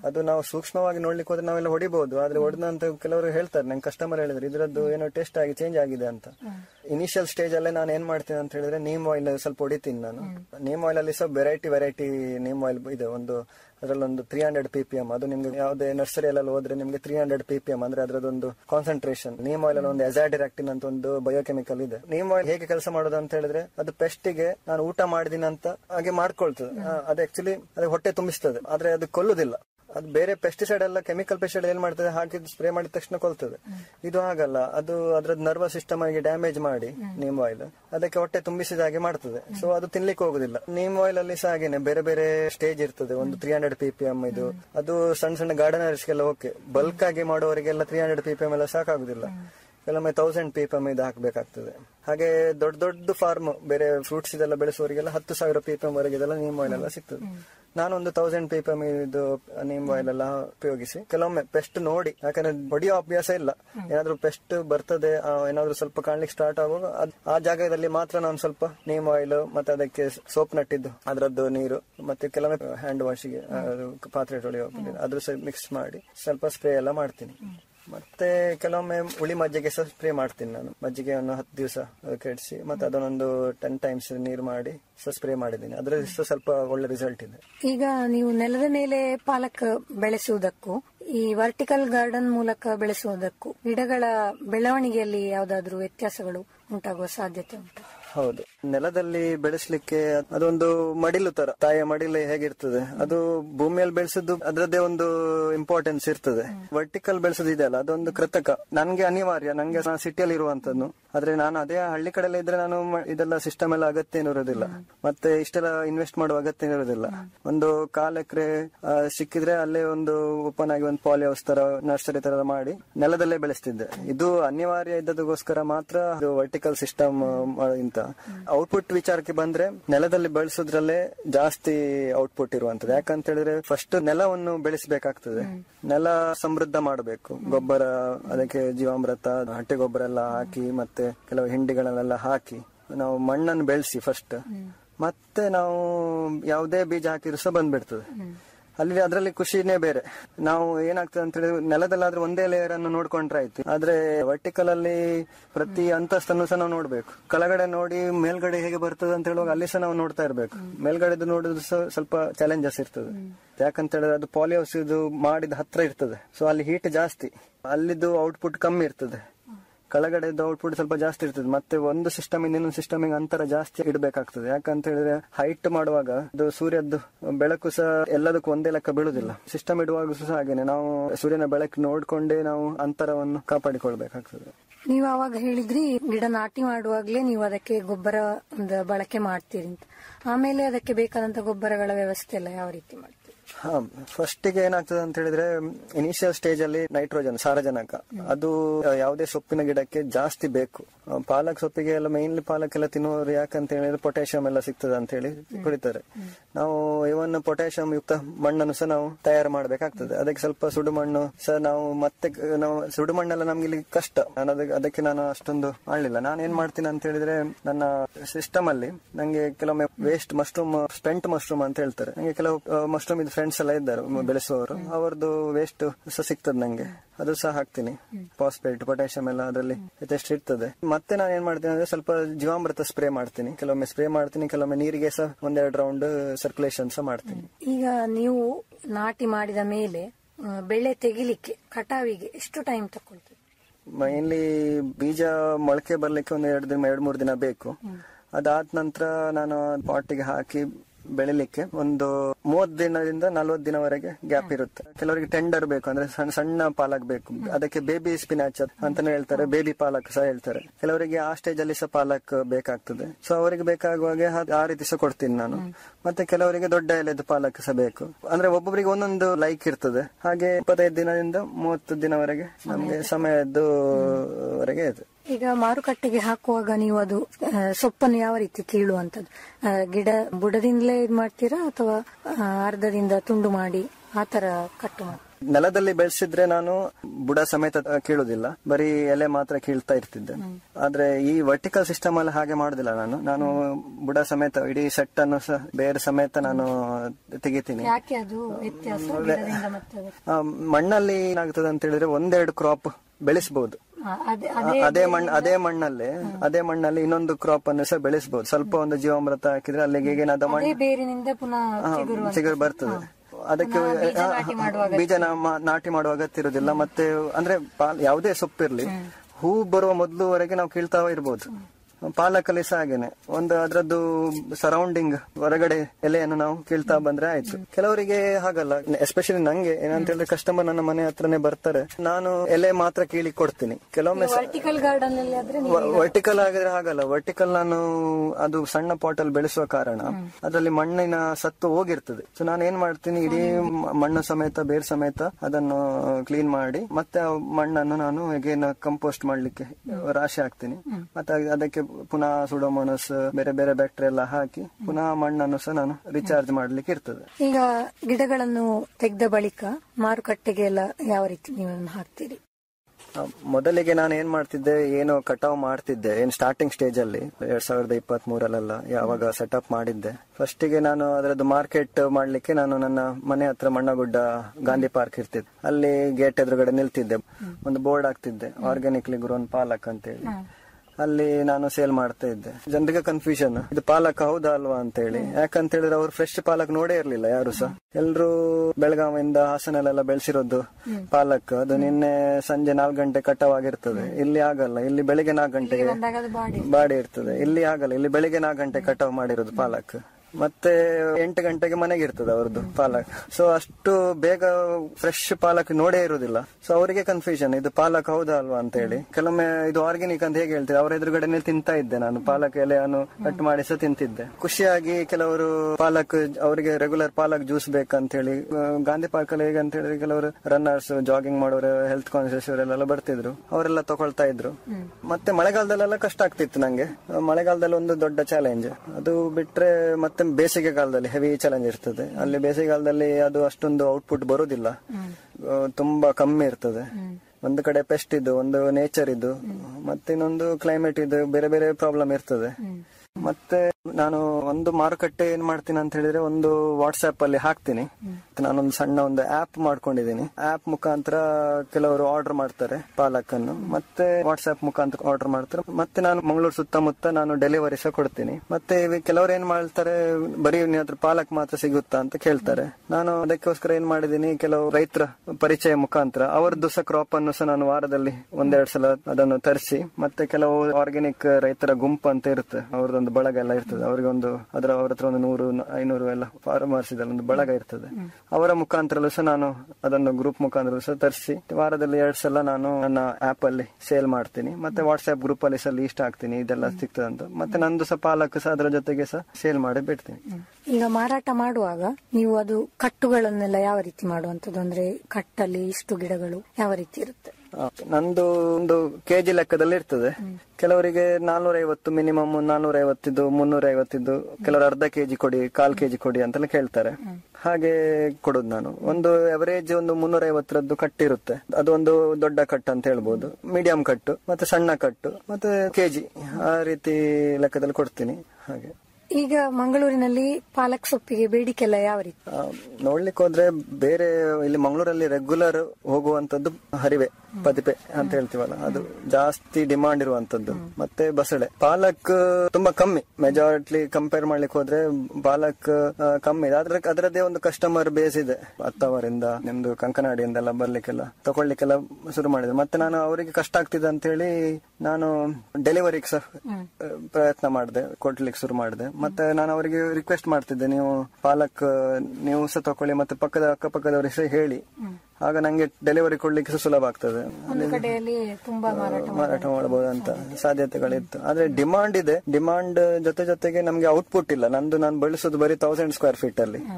ಅದು ನಾವು ಸೂಕ್ಷ್ಮವಾಗಿ ನೋಡ್ಲಿಕ್ಕೆ ಹೋದ್ರೆ ನಾವೆಲ್ಲ ಹೊಡಿಬಹುದು ಆದ್ರೆ ಹೊಡೆದಂತ ಕೆಲವರು ಹೇಳ್ತಾರೆ ನಂಗೆ ಕಸ್ಟಮರ್ ಹೇಳಿದ್ರು ಇದ್ರದ್ದು ಏನೋ ಟೇಸ್ಟ್ ಆಗಿ ಚೇಂಜ್ ಆಗಿದೆ ಅಂತ ಇನಿಷಿಯಲ್ ಸ್ಟೇಜ್ ಅಲ್ಲೇ ನಾನು ಏನ್ ಮಾಡ್ತೀನಿ ಅಂತ ಹೇಳಿದ್ರೆ ನೀಮ್ ಆಯಿಲ್ ಸ್ವಲ್ಪ ಹೊಡಿತೀನಿ ನಾನು ನೀಮ್ ಆಯಿಲ್ ಅಲ್ಲಿ ಸ್ವಲ್ಪ ವೆರೈಟಿ ವೆರೈಟಿ ನೀಮ್ ಆಯಿಲ್ ಇದೆ ಒಂದು ಅದರಲ್ಲೊಂದು three hundred P P M ಅದು ನಿಮ್ಗೆ ಯಾವುದೇ ನರ್ಸರಿ ಎಲ್ಲ ಹೋದ್ರೆ ನಿಮ್ಗೆ three hundred P P M ಅಂದ್ರೆ ಅದರದೊಂದು ಕಾನ್ಸಂಟ್ರೇಷನ್ ನೀಮ್ ಆಯಿಲ್ ಅಲ್ಲಿ ಒಂದು ಎಸಾಡಿರಾಕ್ಟಿನ್ ಅಂತ ಒಂದು ಬಯೋಕೆಮಿಕಲ್ ಇದೆ ನೀಮ್ ಆಯಿಲ್ ಹೇಗೆ ಕೆಲಸ ಮಾಡೋದು ಅಂತ ಹೇಳಿದ್ರೆ ಅದು ಪೆಸ್ಟ್ ಗೆ ನಾನು ಊಟ ಮಾಡಿದಿನ ಅಂತ ಹಾಗೆ ಮಾಡ್ಕೊಳ್ತದೆ ಆ, ಅದು ಆಕ್ಚುಲಿ ಅದು ಹೊಟ್ಟೆ ತುಂಬಿಸ್ತದೆ ಆದ್ರೆ ಅದು ಕೊಲ್ಲುದಿಲ್ಲ ಅದು ಬೇರೆ ಪೆಸ್ಟಿಸೈಡ್ ಎಲ್ಲ ಕೆಮಿಕಲ್ ಪೆಸ್ಟಿಸೈಡ್ ಏನ್ ಮಾಡ್ತದೆ ಹಾಕಿದ್ ಸ್ಪ್ರೇ ಮಾಡಿದ ತಕ್ಷಣ ಕೊಲ್ತದೆ ಇದು ಆಗಲ್ಲ ಅದು ಅದ್ರದ್ದು ನರ್ವಸ್ ಸಿಸ್ಟಮ್ ಆಗಿ ಡ್ಯಾಮೇಜ್ ಮಾಡಿ ನೀಮ್ ಆಯಿಲ್ ಅದಕ್ಕೆ ಹೊಟ್ಟೆ ತುಂಬಿಸಿದ ಹಾಗೆ ಮಾಡ್ತದೆ ಸೊ ಅದು ತಿನ್ಲಿಕ್ಕೆ ಹೋಗುದಿಲ್ಲ ನೀಮ್ ಆಯಿಲ್ ಅಲ್ಲಿ ಸಹ ಹಾಗೇನೆ ಬೇರೆ ಬೇರೆ ಸ್ಟೇಜ್ ಇರ್ತದೆ ಒಂದು three hundred P P M ಇದು ಅದು ಸಣ್ಣ ಸಣ್ಣ ಗಾರ್ಡನರ್ಸ್ಗೆಲ್ಲ ಓಕೆ ಬಲ್ಕ್ ಆಗಿ ಮಾಡುವವರಿಗೆಲ್ಲ three hundred P P M ಎಲ್ಲ ಸಾಕಾಗುದಿಲ್ಲ ಕೆಲವೊಮ್ಮೆ ತೌಸಂಡ್ ಪಿ ಪಿ ಎಂ ಇದು ಹಾಕ್ಬೇಕಾಗ್ತದೆ ಹಾಗೆ ದೊಡ್ಡ ದೊಡ್ಡ ಫಾರ್ಮ್ ಬೇರೆ ಫ್ರೂಟ್ಸ್ ಇದೆಲ್ಲ ಬೆಳೆಸುವವರಿಗೆಲ್ಲ ಹತ್ತು ಸಾವಿರ ಪಿ ಪಿ ಎಂ ವರೆಗೆ ಇದೆಲ್ಲ ನೀಮ್ ಆಯಿಲ್ ಎಲ್ಲ ಸಿಗ್ತದೆ ನಾನೊಂದು ತೌಸಂಡ್ ಪಿ ಪಿ ಎಂ ಇದು ನೀಮ್ ಆಯಿಲ್ ಎಲ್ಲ ಉಪಯೋಗಿಸಿ ಕೆಲವೊಮ್ಮೆ ಪೆಸ್ಟ್ ನೋಡಿ ಯಾಕಂದ್ರೆ ಹೊಡಿಯೋ ಅಭ್ಯಾಸ ಇಲ್ಲ ಏನಾದ್ರೂ ಪೆಸ್ಟ್ ಬರ್ತದೆ ಆ, ಏನಾದ್ರೂ ಸ್ವಲ್ಪ ಕಾಣ್ಲಿಕ್ಕೆ ಸ್ಟಾರ್ಟ್ ಆಗುವಾಗ ಅದ್- ಆ ಜಾಗದಲ್ಲಿ ಮಾತ್ರ ನಾನು ಸ್ವಲ್ಪ ನೀಮ್ ಆಯಿಲ್ ಮತ್ತೆ ಅದಕ್ಕೆ ಸೋಪ್ ನಟ್ಟಿದ್ದು ಅದರದ್ದು ನೀರು ಮತ್ತೆ ಕೆಲವೊಮ್ಮೆ ಹ್ಯಾಂಡ್ ವಾಶಿಗೆ ಪಾತ್ರೆ ತೊಳೆಯೋ ಅದ್ರ ಸಹ ಮಿಕ್ಸ್ ಮಾಡಿ ಸ್ವಲ್ಪ ಸ್ಪ್ರೇ ಎಲ್ಲ ಮಾಡ್ತೀನಿ ಮತ್ತೆ ಕೆಲವೊಮ್ಮೆ ಹುಳಿ ಮಜ್ಜಿಗೆ ಸಹ ಸ್ಪ್ರೇ ಮಾಡ್ತೀನಿ ನಾನು ಮಜ್ಜಿಗೆಯನ್ನು ಹತ್ತು ದಿವಸ ಕೆಡಿಸಿ ಮತ್ತೆ ಅದನ್ನೊಂದು ಟೆನ್ ಟೈಮ್ಸ್ ನೀರು ಮಾಡಿ ಸಹ ಸ್ಪ್ರೇ ಮಾಡಿದ್ದೀನಿ ಅದರಲ್ಲಿ ಸಹ ಸ್ವಲ್ಪ ಒಳ್ಳೆ ರಿಸಲ್ಟ್ ಇದೆ ಈಗ ನೀವು ನೆಲದ ಮೇಲೆ ಪಾಲಕ್ ಬೆಳೆಸುವುದಕ್ಕೂ ಈ ವರ್ಟಿಕಲ್ ಗಾರ್ಡನ್ ಮೂಲಕ ಬೆಳೆಸುವುದಕ್ಕೂ ಗಿಡಗಳ ಬೆಳವಣಿಗೆಯಲ್ಲಿ ಯಾವುದಾದ್ರೂ ವ್ಯತ್ಯಾಸಗಳು ಉಂಟಾಗುವ ಸಾಧ್ಯತೆ ಉಂಟು ಹೌದು ನೆಲದಲ್ಲಿ ಬೆಳೆಸಲಿಕ್ಕೆ ಅದೊಂದು ಮಡಿಲು ತರ ತಾಯಿಯ ಮಡಿಲು ಹೇಗಿರ್ತದೆ ಅದು ಭೂಮಿಯಲ್ಲಿ ಬೆಳೆಸೋದು ಅದರದ್ದೇ ಒಂದು ಇಂಪಾರ್ಟೆನ್ಸ್ ಇರ್ತದೆ ವರ್ಟಿಕಲ್ ಬೆಳೆಸೋದು ಇದೆಯಲ್ಲ ಅದೊಂದು ಕೃತಕ ನನ್ಗೆ ಅನಿವಾರ್ಯ ನಂಗೆ ನಾನು ಸಿಟಿಯಲ್ಲಿ ಇರುವಂತದ್ದು ಆದ್ರೆ ನಾನು ಅದೇ ಹಳ್ಳಿ ಕಡೆಲ್ಲ ಇದ್ರೆ ನಾನು ಮ- ಇದೆಲ್ಲ ಸಿಸ್ಟಮ್ ಎಲ್ಲ ಅಗತ್ಯ ಇರೋದಿಲ್ಲ ಮತ್ತೆ ಇಷ್ಟೆಲ್ಲ ಇನ್ವೆಸ್ಟ್ ಮಾಡುವ ಅಗತ್ಯ ಇರೋದಿಲ್ಲ ಒಂದು ಕಾಲ್ ಎಕರೆ ಸಿಕ್ಕಿದ್ರೆ ಅಲ್ಲೇ ಒಂದು ಓಪನ್ ಆಗಿ ಒಂದು ಪಾಲಿ ಹೌಸ್ ತರ ನರ್ಸರಿ ತರ ಮಾಡಿ ನೆಲದಲ್ಲೇ ಬೆಳೆಸ್ತಿದ್ದೆ ಇದು ಅನಿವಾರ್ಯ ಇದ್ದದಕ್ಕೋಸ್ಕರ ಮಾತ್ರ ಇದು ವರ್ಟಿಕಲ್ ಸಿಸ್ಟಮ್ ಇಂತ ಔಟ್ಪುಟ್ ವಿಚಾರಕ್ಕೆ ಬಂದ್ರೆ ನೆಲದಲ್ಲಿ ಬೆಳೆಸೋದ್ರಲ್ಲೇ ಜಾಸ್ತಿ ಔಟ್ಪುಟ್ ಇರುವಂತದ್ದು ಯಾಕಂತ ಹೇಳಿದ್ರೆ ಫಸ್ಟ್ ನೆಲವನ್ನು ಬೆಳೆಸಬೇಕಾಗ್ತದೆ ನೆಲ ಸಮೃದ್ಧ ಮಾಡಬೇಕು ಗೊಬ್ಬರ ಅದಕ್ಕೆ ಜೀವಾಮೃತ ಹಟ್ಟಿ ಗೊಬ್ಬರ ಎಲ್ಲ ಹಾಕಿ ಮತ್ತೆ ಕೆಲವು ಹಿಂಡಿಗಳನ್ನೆಲ್ಲ ಹಾಕಿ ನಾವು ಮಣ್ಣನ್ನು ಬೆಳೆಸಿ ಫಸ್ಟ್ ಮತ್ತೆ ನಾವು ಯಾವುದೇ ಬೀಜ ಹಾಕಿದ್ರು ಸಹ ಬಂದ್ಬಿಡ್ತದೆ ಅಲ್ಲಿ ಅದರಲ್ಲಿ ಖುಷಿನೇ ಬೇರೆ ನಾವು ಏನಾಗ್ತದೆ ಅಂತ ಹೇಳಿದ್ರೆ ನೆಲದಲ್ಲಾದ್ರೆ ಒಂದೇ ಲೇಯರ್ ಅನ್ನು ನೋಡ್ಕೊಂಡ್ರೆ ಆಯ್ತು ಆದ್ರೆ ವರ್ಟಿಕಲ್ ಅಲ್ಲಿ ಪ್ರತಿ ಅಂತಸ್ತನ್ನು ಸಹ ನಾವು ನೋಡ್ಬೇಕು ಕೆಳಗಡೆ ನೋಡಿ ಮೇಲ್ಗಡೆ ಹೇಗೆ ಬರ್ತದೆ ಅಂತ ಹೇಳುವಾಗ ಅಲ್ಲಿ ಸಹ ನಾವು ನೋಡ್ತಾ ಇರ್ಬೇಕು ಮೇಲ್ಗಡೆದು ನೋಡಿದ್ರು ಸಹ ಸ್ವಲ್ಪ ಚಾಲೆಂಜಸ್ ಇರ್ತದೆ ಯಾಕಂತ ಹೇಳಿದ್ರೆ ಅದು ಪಾಲಿಹೌಸ್ ಇದು ಮಾಡಿದ ಹತ್ರ ಇರ್ತದೆ ಸೊ ಅಲ್ಲಿ ಹೀಟ್ ಜಾಸ್ತಿ ಅಲ್ಲಿದ್ದು ಔಟ್ಪುಟ್ ಕಮ್ಮಿ ಇರ್ತದೆ ಕೆಳಗಡೆದು ಔಟ್ಪುಟ್ ಸ್ವಲ್ಪ ಜಾಸ್ತಿ ಇರ್ತದೆ ಮತ್ತೆ ಒಂದು ಸಿಸ್ಟಮ್ ಇಂದ ಇನ್ನೊಂದು ಸಿಸ್ಟಮ್ ಅಂತರ ಜಾಸ್ತಿ ಇಡಬೇಕಾಗ್ತದೆ ಯಾಕಂತ ಹೇಳಿದ್ರೆ ಹೈಟ್ ಮಾಡುವಾಗ ಅದು ಸೂರ್ಯದ್ದು ಬೆಳಕು ಸಹ ಎಲ್ಲದಕ್ಕೂ ಒಂದೇ ಲೆಕ್ಕ ಬೀಳುದಿಲ್ಲ ಸಿಸ್ಟಮ್ ಇಡುವಾಗ ಸಹ ಹಾಗೇನೆ ನಾವು ಸೂರ್ಯನ ಬೆಳಕು ನೋಡ್ಕೊಂಡೇ ನಾವು ಅಂತರವನ್ನು ಕಾಪಾಡಿಕೊಳ್ಬೇಕಾಗ್ತದೆ ನೀವು ಅವಾಗ ಹೇಳಿದ್ರಿ ಗಿಡ ನಾಟಿ ಮಾಡುವಾಗ್ಲೇ ನೀವು ಅದಕ್ಕೆ ಗೊಬ್ಬರ ಒಂದು ಬಳಕೆ ಮಾಡ್ತೀರಿ ಅಂತ ಆಮೇಲೆ ಅದಕ್ಕೆ ಬೇಕಾದಂತ ಗೊಬ್ಬರಗಳ ವ್ಯವಸ್ಥೆ ಎಲ್ಲ ಯಾವ ರೀತಿ ಮಾಡ್ತೀರಿ ಹಾ ಫಸ್ಟಿಗೆ ಏನಾಗ್ತದೆ ಅಂತ ಹೇಳಿದ್ರೆ ಇನಿಷಿಯಲ್ ಸ್ಟೇಜ್ ಅಲ್ಲಿ ನೈಟ್ರೋಜನ್ ಸಾರಜನಕ ಅದು ಯಾವುದೇ ಸೊಪ್ಪಿನ ಗಿಡಕ್ಕೆ ಜಾಸ್ತಿ ಬೇಕು ಆ, ಪಾಲಕ್ ಸೊಪ್ಪಿಗೆ ಎಲ್ಲ ಮೇನ್ಲಿ ಪಾಲಕ್ ಎಲ್ಲ ತಿನ್ನುವವರು ಯಾಕಂತ ಹೇಳಿದ್ರೆ ಪೊಟ್ಯಾಷಿಯಂ ಎಲ್ಲ ಸಿಗ್ತದೆ ಅಂತ ಹೇಳಿ ಕುಡಿತಾರೆ ನಾವು ಇವನ್ ಪೊಟ್ಯಾಷಿಯಂ ಯುಕ್ತ ಮಣ್ಣನ್ನು ಸಹ ನಾವು ತಯಾರು ಮಾಡಬೇಕಾಗ್ತದೆ ಅದಕ್ಕೆ ಸ್ವಲ್ಪ ಸುಡು ಮಣ್ಣು ಸಹ ನಾವು ಮತ್ತೆ ಕ- ನಾವು ಸುಡು ಮಣ್ಣೆಲ್ಲ ನಮ್ಗೆ ಇಲ್ಲಿ ಕಷ್ಟ ನಾನು ಅದಕ್ಕೆ ಅದಕ್ಕೆ ನಾನು ಅಷ್ಟೊಂದು ಮಾಡಲಿಲ್ಲ ನಾನು ಏನ್ ಮಾಡ್ತೀನಿ ಅಂತ ಹೇಳಿದ್ರೆ ನನ್ನ ಸಿಸ್ಟಮ್ ಅಲ್ಲಿ ನಂಗೆ ಕೆಲವೊಮ್ಮೆ ವೇಸ್ಟ್ ಮಶ್ರೂಮ್ ಸ್ಪೆಂಟ್ ಮಶ್ರೂಮ್ ಅಂತ ಹೇಳ್ತಾರೆ ನಂಗೆ ಕೆಲವು ಮಶ್ರೂಮ್ ಇದು ಫ್ರೆಂಡ್ಸ್ ಎಲ್ಲ ಇದ್ದಾರೆ ಮ- ಬೆಳೆಸುವವರು ಅವರದ್ದು ವೇಸ್ಟ್ ಸಹ ಸಿಗ್ತದೆ ನಂಗೆ ಅದು ಸಹ ಹಾಕ್ತೀನಿ ಫಾಸ್ಫೇಟ್ ಪೊಟ್ಯಾಷಿಯಂ ಎಲ್ಲ ಅದರಲ್ಲಿ ಯಥೇಷ್ಟ ಇರ್ತದೆ ಮತ್ತೆ ನಾನು ಏನ್ ಮಾಡ್ತೀನಿ ಅಂದ್ರೆ ಸ್ವಲ್ಪ ಜೀವಾಮೃತ ಸ್ಪ್ರೇ ಮಾಡ್ತೀನಿ ಕೆಲವೊಮ್ಮೆ ಸ್ಪ್ರೇ ಮಾಡ್ತೀನಿ ಕೆಲವೊಮ್ಮೆ ನೀರಿಗೆ ಸಹ ಒಂದೆರಡು ರೌಂಡ್ ಸರ್ಕ್ಯುಲೇಷನ್ ಸಹ ಮಾಡ್ತೀನಿ ಈಗ ನೀವು ನಾಟಿ ಮಾಡಿದ ಮೇಲೆ ಆ, ಬೆಳೆ ತೆಗಿಲಿಕ್ಕೆ ಕಟಾವಿಗೆ ಎಷ್ಟು ಟೈಮ್ ತಕೊಳ್ತದೆ ಮೈನ್ಲಿ ಬೀಜ ಮೊಳಕೆ ಬರ್ಲಿಕ್ಕೆ ಒಂದು ಎರಡು ದಿನ ಎರಡು ಮೂರು ದಿನ ಬೇಕು ಅದಾದ ನಂತರ ನಾನು ಪಾಟಿಗೆ ಹಾಕಿ ಬೆಳಿಲಿಕ್ಕೆ ಒಂದು ಮೂವತ್ ದಿನದಿಂದ ನಲ್ವತ್ ದಿನವರೆಗೆ ಗ್ಯಾಪ್ ಇರುತ್ತೆ ಕೆಲವರಿಗೆ ಟೆಂಡರ್ ಬೇಕು ಅಂದ್ರೆ ಸಣ್ಣ ಸಣ್ಣ ಪಾಲಕ್ ಬೇಕು ಅದಕ್ಕೆ ಬೇಬಿ ಸ್ಪಿನಾಚ್ ಅಂತಾನೆ ಹೇಳ್ತಾರೆ ಬೇಬಿ ಪಾಲಕ್ ಸಹ ಹೇಳ್ತಾರೆ ಕೆಲವರಿಗೆ ಆ ಸ್ಟೇಜ್ ಅಲ್ಲಿ ಸಹ ಪಾಲಕ್ ಬೇಕಾಗ್ತದೆ ಸೊ ಅವರಿಗೆ ಬೇಕಾಗುವಾಗೆ ಆ- ಆ ರೀತಿ ಸಹ ಕೊಡ್ತೀನಿ ನಾನು ಮತ್ತೆ ಕೆಲವರಿಗೆ ದೊಡ್ಡ ಎಲೆದು ಪಾಲಕ್ ಸಹ ಬೇಕು ಅಂದ್ರೆ ಒಬ್ಬೊಬ್ಬರಿಗೆ ಒಂದೊಂದು ಲೈಕ್ ಇರ್ತದೆ ಹಾಗೆ ಇಪ್ಪತ್ತೈದು ದಿನದಿಂದ ಮೂವತ್ತು ದಿನವರೆಗೆ ನಮ್ಗೆ ಸಮಯದ್ದು ವರೆಗೆ ಇದೆ ಈಗ ಮಾರುಕಟ್ಟೆಗೆ ಹಾಕುವಾಗ ನೀವು ಅದು ಆ, ಸೊಪ್ಪನ್ನು ಯಾವ ರೀತಿ ಕೀಳುವಂತದ್ದು ಆ, ಗಿಡ ಬುಡದಿಂದಲೇ ಇದು ಮಾಡ್ತೀರಾ ಅಥವಾ ಆ, ಅರ್ಧದಿಂದ ತುಂಡು ಮಾಡಿ ಆತರ ಕಟ್ಟು ಮಾಡಿ ನೆಲದಲ್ಲಿ ಬೆಳೆಸಿದ್ರೆ ನಾನು ಬುಡ ಸಮೇತ ಕೀಳುದಿಲ್ಲ ಬರೀ ಎಲೆ ಮಾತ್ರ ಕೀಳ್ತಾ ಇರ್ತಿದ್ದೆ ಆದ್ರೆ ಈ ವರ್ಟಿಕಲ್ ಸಿಸ್ಟಮ್ ಅಲ್ಲಿ ಹಾಗೆ ಮಾಡುದಿಲ್ಲ ನಾನು ನಾನು ಬುಡ ಸಮೇತ ಇಡೀ ಸೆಟ್ ಅನ್ನು ಸಹ ಬೇರೆ ಸಮೇತ ನಾನು ತೆಗಿತೀನಿ ಯಾಕೆ ಅದು ವ್ಯತ್ಯಾಸ ಗಿಡದಿಂದ ಮತ್ತೆ ಅದು? ಆ, ಮಣ್ಣಲ್ಲಿ ಏನಾಗ್ತದೆ ಅಂತ ಹೇಳಿದ್ರೆ ಒಂದೆರಡು ಕ್ರಾಪ್ ಬೆಳೆಸಬಹುದು ಆ, ಅದೇ ಅದೇ ಮಣ್ಣು ಅದೇ ಮಣ್ಣಲ್ಲಿ ಅದೇ ಮಣ್ಣಲ್ಲಿ ಇನ್ನೊಂದು ಕ್ರಾಪ್ ಅನ್ನು ಸಹ ಬೆಳೆಸಬಹುದು ಸ್ವಲ್ಪ ಒಂದು ಜೀವಾಮೃತ ಹಾಕಿದ್ರೆ ಅಲ್ಲಿಗೆ ಏನಾದ ಅದೇ ಮಣ್ಣು ಬೇರಿನಿಂದ ಪುನಃ ಹಾ, ಚಿಗುರು ಅಂತ. ಚಿಗುರು ಬರ್ತದೆ ಅದಕ್ಕೆ ಪುನಃ ಬೀಜ ಆ, ನಾಟಿ ಮಾಡುವ ಅಗತ್ಯ ಬೀಜ ನಾ- ಮಾ- ನಾಟಿ ಮಾಡುವ ಅಗತ್ಯ ಇರುವುದಿಲ್ಲ ಮತ್ತೆ ಅಂದ್ರೆ ಪಾಲ್- ಯಾವುದೇ ಸೊಪ್ಪಿರ್ಲಿ ಹೂ ಬರುವ ಮೊದಲುವರೆಗೆ ನಾವು ಕೀಳ್ತಾ ಇರ್ಬೋದು ಪಾಲಕಲ್ಲಿ ಸಹ ಹಾಗೇನೆ ಒಂದು ಅದರದ್ದು ಸರೌಂಡಿಂಗ್ ಹೊರಗಡೆ ಎಲೆಯನ್ನು ನಾವು ಕೀಳ್ತಾ ಬಂದ್ರೆ ಆಯ್ತು ಕೆಲವರಿಗೆ ಹಾಗಲ್ಲ ಎಸ್ಪೆಷಲಿ ನಂಗೆ ಏನಂತ ಹೇಳಿದ್ರೆ ಕಸ್ಟಮರ್ ನನ್ನ ಮನೆ ಹತ್ರನೇ ಬರ್ತಾರೆ ನಾನು ಎಲೆ ಮಾತ್ರ ಕೀಳಿ ಕೊಡ್ತೀನಿ ಕೆಲವೊಮ್ಮೆ ಸ- ವರ್ಟಿಕಲ್ ಗಾರ್ಡನ್ ಅಲ್ಲಿ ಆದ್ರೆ ನೀವು ಈಗ- ವರ್ಟಿಕಲ್ ಆಗಿದ್ರೆ ಹಾಗಲ್ಲ ವರ್ಟಿಕಲ್ ನಾನು ಅದು ಸಣ್ಣ ಪಾಟ್ ಅಲ್ಲಿ ಬೆಳೆಸುವ ಕಾರಣ ಅದರಲ್ಲಿ ಮಣ್ಣಿನ ಸತ್ತು ಹೋಗಿರ್ತದೆ ಸೊ ನಾನು ಏನ್ ಮಾಡ್ತೀನಿ ಇಡೀ ಮ- ಮಣ್ಣು ಸಮೇತ ಬೇರ್ ಸಮೇತ ಅದನ್ನು ಕ್ಲೀನ್ ಮಾಡಿ ಮತ್ತೆ ಆ ಮಣ್ಣನ್ನು ನಾನು ಹೇಗೇನು ಕಂಪೋಸ್ಟ್ ಮಾಡ್ಲಿಕ್ಕೆ ರಾಶಿ ಹಾಕ್ತೀನಿ ಮತ್ತೆ ಅದಕ್ಕೆ ಪುನಃ ಸುಡೋಮೋನಸ್ ಬೇರೆ ಬೇರೆ ಬ್ಯಾಕ್ಟೀರಿಯಾ ಎಲ್ಲ ಹಾಕಿ ಪುನಃ ಮಣ್ಣನ್ನು ಸಹ ನಾನು ರಿಚಾರ್ಜ್ ಮಾಡ್ಲಿಕ್ಕೆ ಇರ್ತದೆ ಈಗ ಗಿಡಗಳನ್ನು ತೆಗೆದ ಬಳಿಕ ಮಾರುಕಟ್ಟೆಗೆ ಎಲ್ಲ ಯಾವ ರೀತಿ ನೀವು ಅದನ್ನ ಹಾಕ್ತೀರಿ ಆ, ಮೊದಲಿಗೆ ನಾನು ಏನ್ ಮಾಡ್ತಿದ್ದೆ ಏನು ಕಟಾವ್ ಮಾಡ್ತಿದ್ದೆ ಏನ್ ಸ್ಟಾರ್ಟಿಂಗ್ ಸ್ಟೇಜ್ ಅಲ್ಲಿ ಎರಡ್ ಸಾವಿರದ ಇಪ್ಪತ್ತ್ ಮೂರಲ್ಲೆಲ್ಲ ಯಾವಾಗ ಸೆಟಪ್ ಮಾಡಿದ್ದೆ ಫಸ್ಟಿಗೆ ನಾನು ಅದರದ್ದು ಮಾರ್ಕೆಟ್ ಮಾಡ್ಲಿಕ್ಕೆ ನಾನು ನನ್ನ ಮನೆ ಹತ್ರ ಮಣ್ಣಗುಡ್ಡ ಗಾಂಧಿ ಪಾರ್ಕ್ ಇರ್ತಿದ್ದೆ ಅಲ್ಲಿ ಗೇಟ್ ಎದುರುಗಡೆ ನಿಲ್ತಿದ್ದೆ ಒಂದು ಬೋರ್ಡ್ ಹಾಕ್ತಿದ್ದೆ ಆರ್ಗ್ಯಾನಿಕ್ಲಿ ಗ್ರೋನ್ ಪಾಲಕ್ ಅಂತ ಹೇಳಿ ಅಲ್ಲಿ ನಾನು ಸೇಲ್ ಮಾಡ್ತಾ ಇದ್ದೆ ಜನರಿಗೆ ಕನ್ಫ್ಯೂಷನ್ ಇದು ಪಾಲಕ್ ಹೌದಾ ಅಲ್ವಾ ಅಂತ ಹೇಳಿ ಯಾಕಂತ ಹೇಳಿದ್ರೆ ಅವ್ರು ಫ್ರೆಶ್ ಪಾಲಕ್ ನೋಡೇ ಇರ್ಲಿಲ್ಲ ಯಾರು ಸಹ ಎಲ್ರು ಬೆಳಗಾವಿಯಿಂದ ಹಾಸನಲ್ಲೆಲ್ಲ ಬೆಳೆಸಿರೋದು ಪಾಲಕ್ ಅದು ನಿನ್ನೆ ಸಂಜೆ ನಾಲ್ಕು ಗಂಟೆ ಕಟಾವಾಗಿರ್ತದೆ ಇಲ್ಲಿ ಆಗಲ್ಲ ಇಲ್ಲಿ ಬೆಳಿಗ್ಗೆ ನಾಲ್ಕು ಗಂಟೆಗೆ ಬಂದಾಗ ಅದು ಬಾಡಿ ಬಾಡಿ ಇರ್ತದೆ ಇಲ್ಲಿ ಆಗಲ್ಲ ಇಲ್ಲಿ ಬೆಳಿಗ್ಗೆ ನಾಲ್ಕು ಗಂಟೆ ಕಟಾವ್ ಮಾಡಿರೋದು ಪಾಲಕ್ ಮತ್ತೆ ಎಂಟು ಗಂಟೆಗೆ ಮನೆಗೆ ಇರ್ತದೆ ಅವ್ರದ್ದು ಪಾಲಕ್ ಸೊ ಅಷ್ಟು ಬೇಗ ಫ್ರೆಶ್ ಪಾಲಕ್ ನೋಡೇ ಇರುವುದಿಲ್ಲ ಸೊ ಅವರಿಗೆ ಕನ್ಫ್ಯೂಷನ್ ಇದು ಪಾಲಕ್ ಹೌದಾ ಅಲ್ವಾ ಅಂತ ಹೇಳಿ ಕೆಲವೊಮ್ಮೆ ಇದು ಆರ್ಗ್ಯಾನಿಕ್ ಅಂತ ಹೇಗೆ ಹೇಳ್ತಾರೆ ಅವ್ರ ಎದುರುಗಡೆ ತಿಂತಾ ಇದ್ದೆ ನಾನು ಪಾಲಕ್ ಎಲೆಯನ್ನು ಕಟ್ ಮಾಡಿ ಸಹ ತಿಂತಿದ್ದೆ ಖುಷಿಯಾಗಿ ಕೆಲವರು ಪಾಲಕ್ ಅವರಿಗೆ ರೆಗ್ಯುಲರ್ ಪಾಲಕ್ ಜ್ಯೂಸ್ ಬೇಕಂತ ಹೇಳಿ ಆ, ಗಾಂಧಿ ಪಾರ್ಕ್ ಅಲ್ಲಿ ಹೇಗೆ ಅಂತ ಹೇಳಿದ್ರೆ ಕೆಲವರು ರನ್ನರ್ಸ್ ಜಾಗಿಂಗ್ ಮಾಡೋರು ಹೆಲ್ತ್ ಕಾನ್ಶಿಯಸ್ ಇವರೆಲ್ಲ ಬರ್ತಿದ್ರು ಅವರೆಲ್ಲ ತಗೊಳ್ತಾ ಇದ್ರು ಮತ್ತೆ ಮಳೆಗಾಲದಲ್ಲೆಲ್ಲ ಕಷ್ಟ ಆಗ್ತಿತ್ತು ನಂಗೆ ಆ, ಮಳೆಗಾಲದಲ್ಲಿ ಒಂದು ದೊಡ್ಡ ಚಾಲೆಂಜ್ ಅದು ಬಿಟ್ರೆ ಮತ್ತೆ ಬೇಸಿಗೆ ಕಾಲದಲ್ಲಿ ಹೆವಿ ಚಾಲೆಂಜ್ ಇರ್ತದೆ ಅಲ್ಲಿ ಬೇಸಿಗೆಗಾಲದಲ್ಲಿ ಅದು ಅಷ್ಟೊಂದು ಔಟ್ಪುಟ್ ಬರುದಿಲ್ಲ ಆ, ತುಂಬಾ ಕಮ್ಮಿ ಇರ್ತದೆ ಒಂದು ಕಡೆ ಪೆಸ್ಟ್ ಇದು ಒಂದು ನೇಚರ್ ಇದು ಮತ್ತೆ ಇನ್ನೊಂದು ಕ್ಲೈಮೇಟ್ ಇದು ಬೇರೆ ಬೇರೆ ಪ್ರಾಬ್ಲಮ್ ಇರ್ತದೆ ಮತ್ತೆ ನಾನು ಒಂದು ಮಾರುಕಟ್ಟೆ ಏನ್ ಮಾಡ್ತೀನಿ ಅಂತ ಹೇಳಿದ್ರೆ ಒಂದು ವಾಟ್ಸ್ಆಪ್ ಅಲ್ಲಿ ಹಾಕ್ತೀನಿ ಮತ್ತೆ ನಾನೊಂದು ಸಣ್ಣ ಒಂದು ಆಪ್ ಮಾಡ್ಕೊಂಡಿದ್ದೀನಿ ಆಪ್ ಮುಖಾಂತರ ಕೆಲವರು ಆರ್ಡರ್ ಮಾಡ್ತಾರೆ ಪಾಲಕ್ ಅನ್ನು ಮತ್ತೆ ವಾಟ್ಸ್ಆಪ್ ಮುಖಾಂತರ ಆರ್ಡರ್ ಮಾಡ್ತಾರೆ ಮತ್ತೆ ನಾನು ಮಂಗಳೂರು ಸುತ್ತಮುತ್ತ ನಾನು ಡೆಲಿವರಿ ಸಹ ಕೊಡ್ತೀನಿ ಮತ್ತೆ ಇವ- ಕೆಲವರು ಏನ್ ಮಾಡ್ತಾರೆ ಬರೀ ನಿನ್ನ ಹತ್ರ ಪಾಲಕ್ ಮಾತ್ರ ಸಿಗುತ್ತಾ ಅಂತ ಕೇಳ್ತಾರೆ ನಾನು ಅದಕ್ಕೋಸ್ಕರ ಏನ್ ಮಾಡಿದೀನಿ ಕೆಲವು ರೈತರ ಪರಿಚಯ ಮುಖಾಂತರ ಅವರದ್ದು ಸಹ ಕ್ರಾಪ್ ಅನ್ನು ಸಹ ನಾನು ವಾರದಲ್ಲಿ ಒಂದೆರಡು ಸಲ ಅದನ್ನು ತರಿಸಿ ಮತ್ತೆ ಕೆಲವು ಆರ್ಗ್ಯಾನಿಕ್ ರೈತರ ಗುಂಪು ಅಂತ ಇರುತ್ತೆ ಅವ್ರದ್ದೊಂದು ಬಳಗ ಎಲ್ಲ ಇರ್ತದೆ ಅವರಿಗೆ ಒಂದು ಅದರ ಅವ್ರ ಹತ್ರ ಒಂದು ನೂರು ಐನೂರು ಎಲ್ಲ ಫಾರ್ಮರ್ಸ್ ಇದೆಲ್ಲ ಒಂದು ಬಳಗ ಇರ್ತದೆ ಅವರ ಮುಖಾಂತರಲ್ಲೂ ಸಹ ನಾನು ಅದನ್ನು ಗ್ರೂಪ್ ಮುಖಾಂತರ ಸಹ ತರಿಸಿ ವಾರದಲ್ಲಿ ಎರಡ್ ಸಲ ನಾನು ನನ್ನ ಆಪ್ ಅಲ್ಲಿ ಸೇಲ್ ಮಾಡ್ತೀನಿ ಮತ್ತೆ ವಾಟ್ಸ್ಆಪ್ ಗ್ರೂಪ್ ಅಲ್ಲಿ ಸಹ ಲೀಸ್ಟ್ ಹಾಕ್ತೀನಿ ಇದೆಲ್ಲ ಸಿಗ್ತದೆ ಅಂತ ಮತ್ತೆ ನಂದು ಸಹ ಪಾಲಕ್ ಸಹ ಅದರ ಜೊತೆಗೆ ಸಹ ಸೇಲ್ ಮಾಡಿ ಬಿಡ್ತೀನಿ ಈಗ ಮಾರಾಟ ಮಾಡುವಾಗ ನೀವು ಅದು ಕಟ್ಟುಗಳನ್ನೆಲ್ಲ ಯಾವ ರೀತಿ ಮಾಡುವಂತದ್ದು ಅಂದ್ರೆ ಕಟ್ಟಲ್ಲಿ ಇಷ್ಟು ಗಿಡಗಳು ಯಾವ ರೀತಿ ಇರುತ್ತೆ ಆ, ನಂದು ಒಂದು ಕೆಜಿ ಲೆಕ್ಕದಲ್ಲಿ ಇರ್ತದೆ ಕೆಲವರಿಗೆ ನಾನೂರ ಐವತ್ತು ಮಿನಿಮಮ್ ನಾನೂರ ಐವತ್ತಿದ್ದು ಮುನ್ನೂರ ಐವತ್ತಿದ್ದು ಕೆಲವರು ಅರ್ಧ ಕೆಜಿ ಕೊಡಿ ಕಾಲ್ ಕೆಜಿ ಕೊಡಿ ಅಂತೆಲ್ಲ ಕೇಳ್ತಾರೆ ಹಾಗೆ ಕೊಡುದು ನಾನು ಒಂದು ಅವರೇಜ್ ಒಂದು ಮುನ್ನೂರ ಐವತ್ತರದ್ದು ಕಟ್ಟಿರುತ್ತೆ ಅದು ಒಂದು ದೊಡ್ಡ ಕಟ್ ಅಂತ ಹೇಳ್ಬೋದು ಮೀಡಿಯಂ ಕಟ್ಟು ಮತ್ತೆ ಸಣ್ಣ ಕಟ್ಟು ಮತ್ತೆ ಕೆಜಿ ಆ ರೀತಿ ಲೆಕ್ಕದಲ್ಲಿ ಕೊಡ್ತೀನಿ ಹಾಗೆ ಈಗ ಮಂಗಳೂರಿನಲ್ಲಿ ಪಾಲಕ್ ಸೊಪ್ಪಿಗೆ ಬೇಡಿಕೆ ಎಲ್ಲ ಯಾವ ರೀತಿ ಆ, ನೋಡ್ಲಿಕ್ಕೆ ಹೋದ್ರೆ ಬೇರೆ ಇಲ್ಲಿ ಮಂಗಳೂರಲ್ಲಿ ರೆಗ್ಯುಲರ್ ಹೋಗುವಂತದ್ದು ಹರಿವೆ ಪದಿಪೆ ಅಂತ ಹೇಳ್ತೀವಲ್ಲ ಅದು ಜಾಸ್ತಿ ಡಿಮಾಂಡ್ ಇರುವಂತದ್ದು ಮತ್ತೆ ಬಸಳೆ ಪಾಲಕ್ ತುಂಬಾ ಕಮ್ಮಿ ಮೆಜಾರಿಟಿ ಕಂಪೇರ್ ಮಾಡ್ಲಿಕ್ಕೆ ಹೋದ್ರೆ ಪಾಲಕ್ ಆ, ಕಮ್ಮಿ ಇದೆ ಅದ್ರ ಅದರದ್ದೇ ಒಂದು ಕಸ್ಟಮರ್ ಬೇಸ್ ಇದೆ ಹತ್ತವರಿಂದ ನಿಮ್ದು ಕಂಕನಾಡಿಯಿಂದ ಎಲ್ಲ ಬರ್ಲಿಕ್ಕೆಲ್ಲ ತಗೊಳ್ಲಿಕ್ಕೆಲ್ಲ ಶುರು ಮಾಡಿದೆ ಮತ್ತೆ ನಾನು ಅವರಿಗೆ ಕಷ್ಟ ಆಗ್ತಿದೆ ಅಂತ ಹೇಳಿ ನಾನು ಡೆಲಿವರಿಗೆ ಸಹ ಆ, ಪ್ರಯತ್ನ ಮಾಡಿದೆ ಕೊಡ್ಲಿಕ್ಕೆ ಶುರು ಮಾಡಿದೆ ಮತ್ತೆ ನಾನು ಅವರಿಗೆ ರಿಕ್ವೆಸ್ಟ್ ಮಾಡ್ತಿದ್ದೆ ನೀವು ಪಾಲಕ್ ಆ, ನೀವು ಸಹ ತಕೊಳ್ಳಿ ಮತ್ತೆ ಪಕ್ಕದ ಅಕ್ಕಪಕ್ಕದವರಿಗೆ ಸಹ ಹೇಳಿ ಆಗ ನಂಗೆ ಡೆಲಿವರಿ ಕೊಡ್ಲಿಕ್ಕೆ ಸಹ ಸುಲಭ ಆಗ್ತದೆ ಒಂದು ಕಡೆಯಲ್ಲಿ ತುಂಬಾ ಮಾರಾಟ ಮಾರಾಟ ಮಾಡಬಹುದಂತ ಸಾಧ್ಯತೆಗಳಿತ್ತು ಆದ್ರೆ ಡಿಮಾಂಡ್ ಇದೆ ಡಿಮಾಂಡ್ ಜೊತೆ ಜೊತೆಗೆ ನಮ್ಗೆ ಔಟ್ಪುಟ್ ಇಲ್ಲ ನಂದು ನಾನು ಬಳಸೋದು ಬರೀ ತೌಸಂಡ್ ಸ್ಕ್ವೇರ್ ಫೀಟ್ ಅಲ್ಲಿ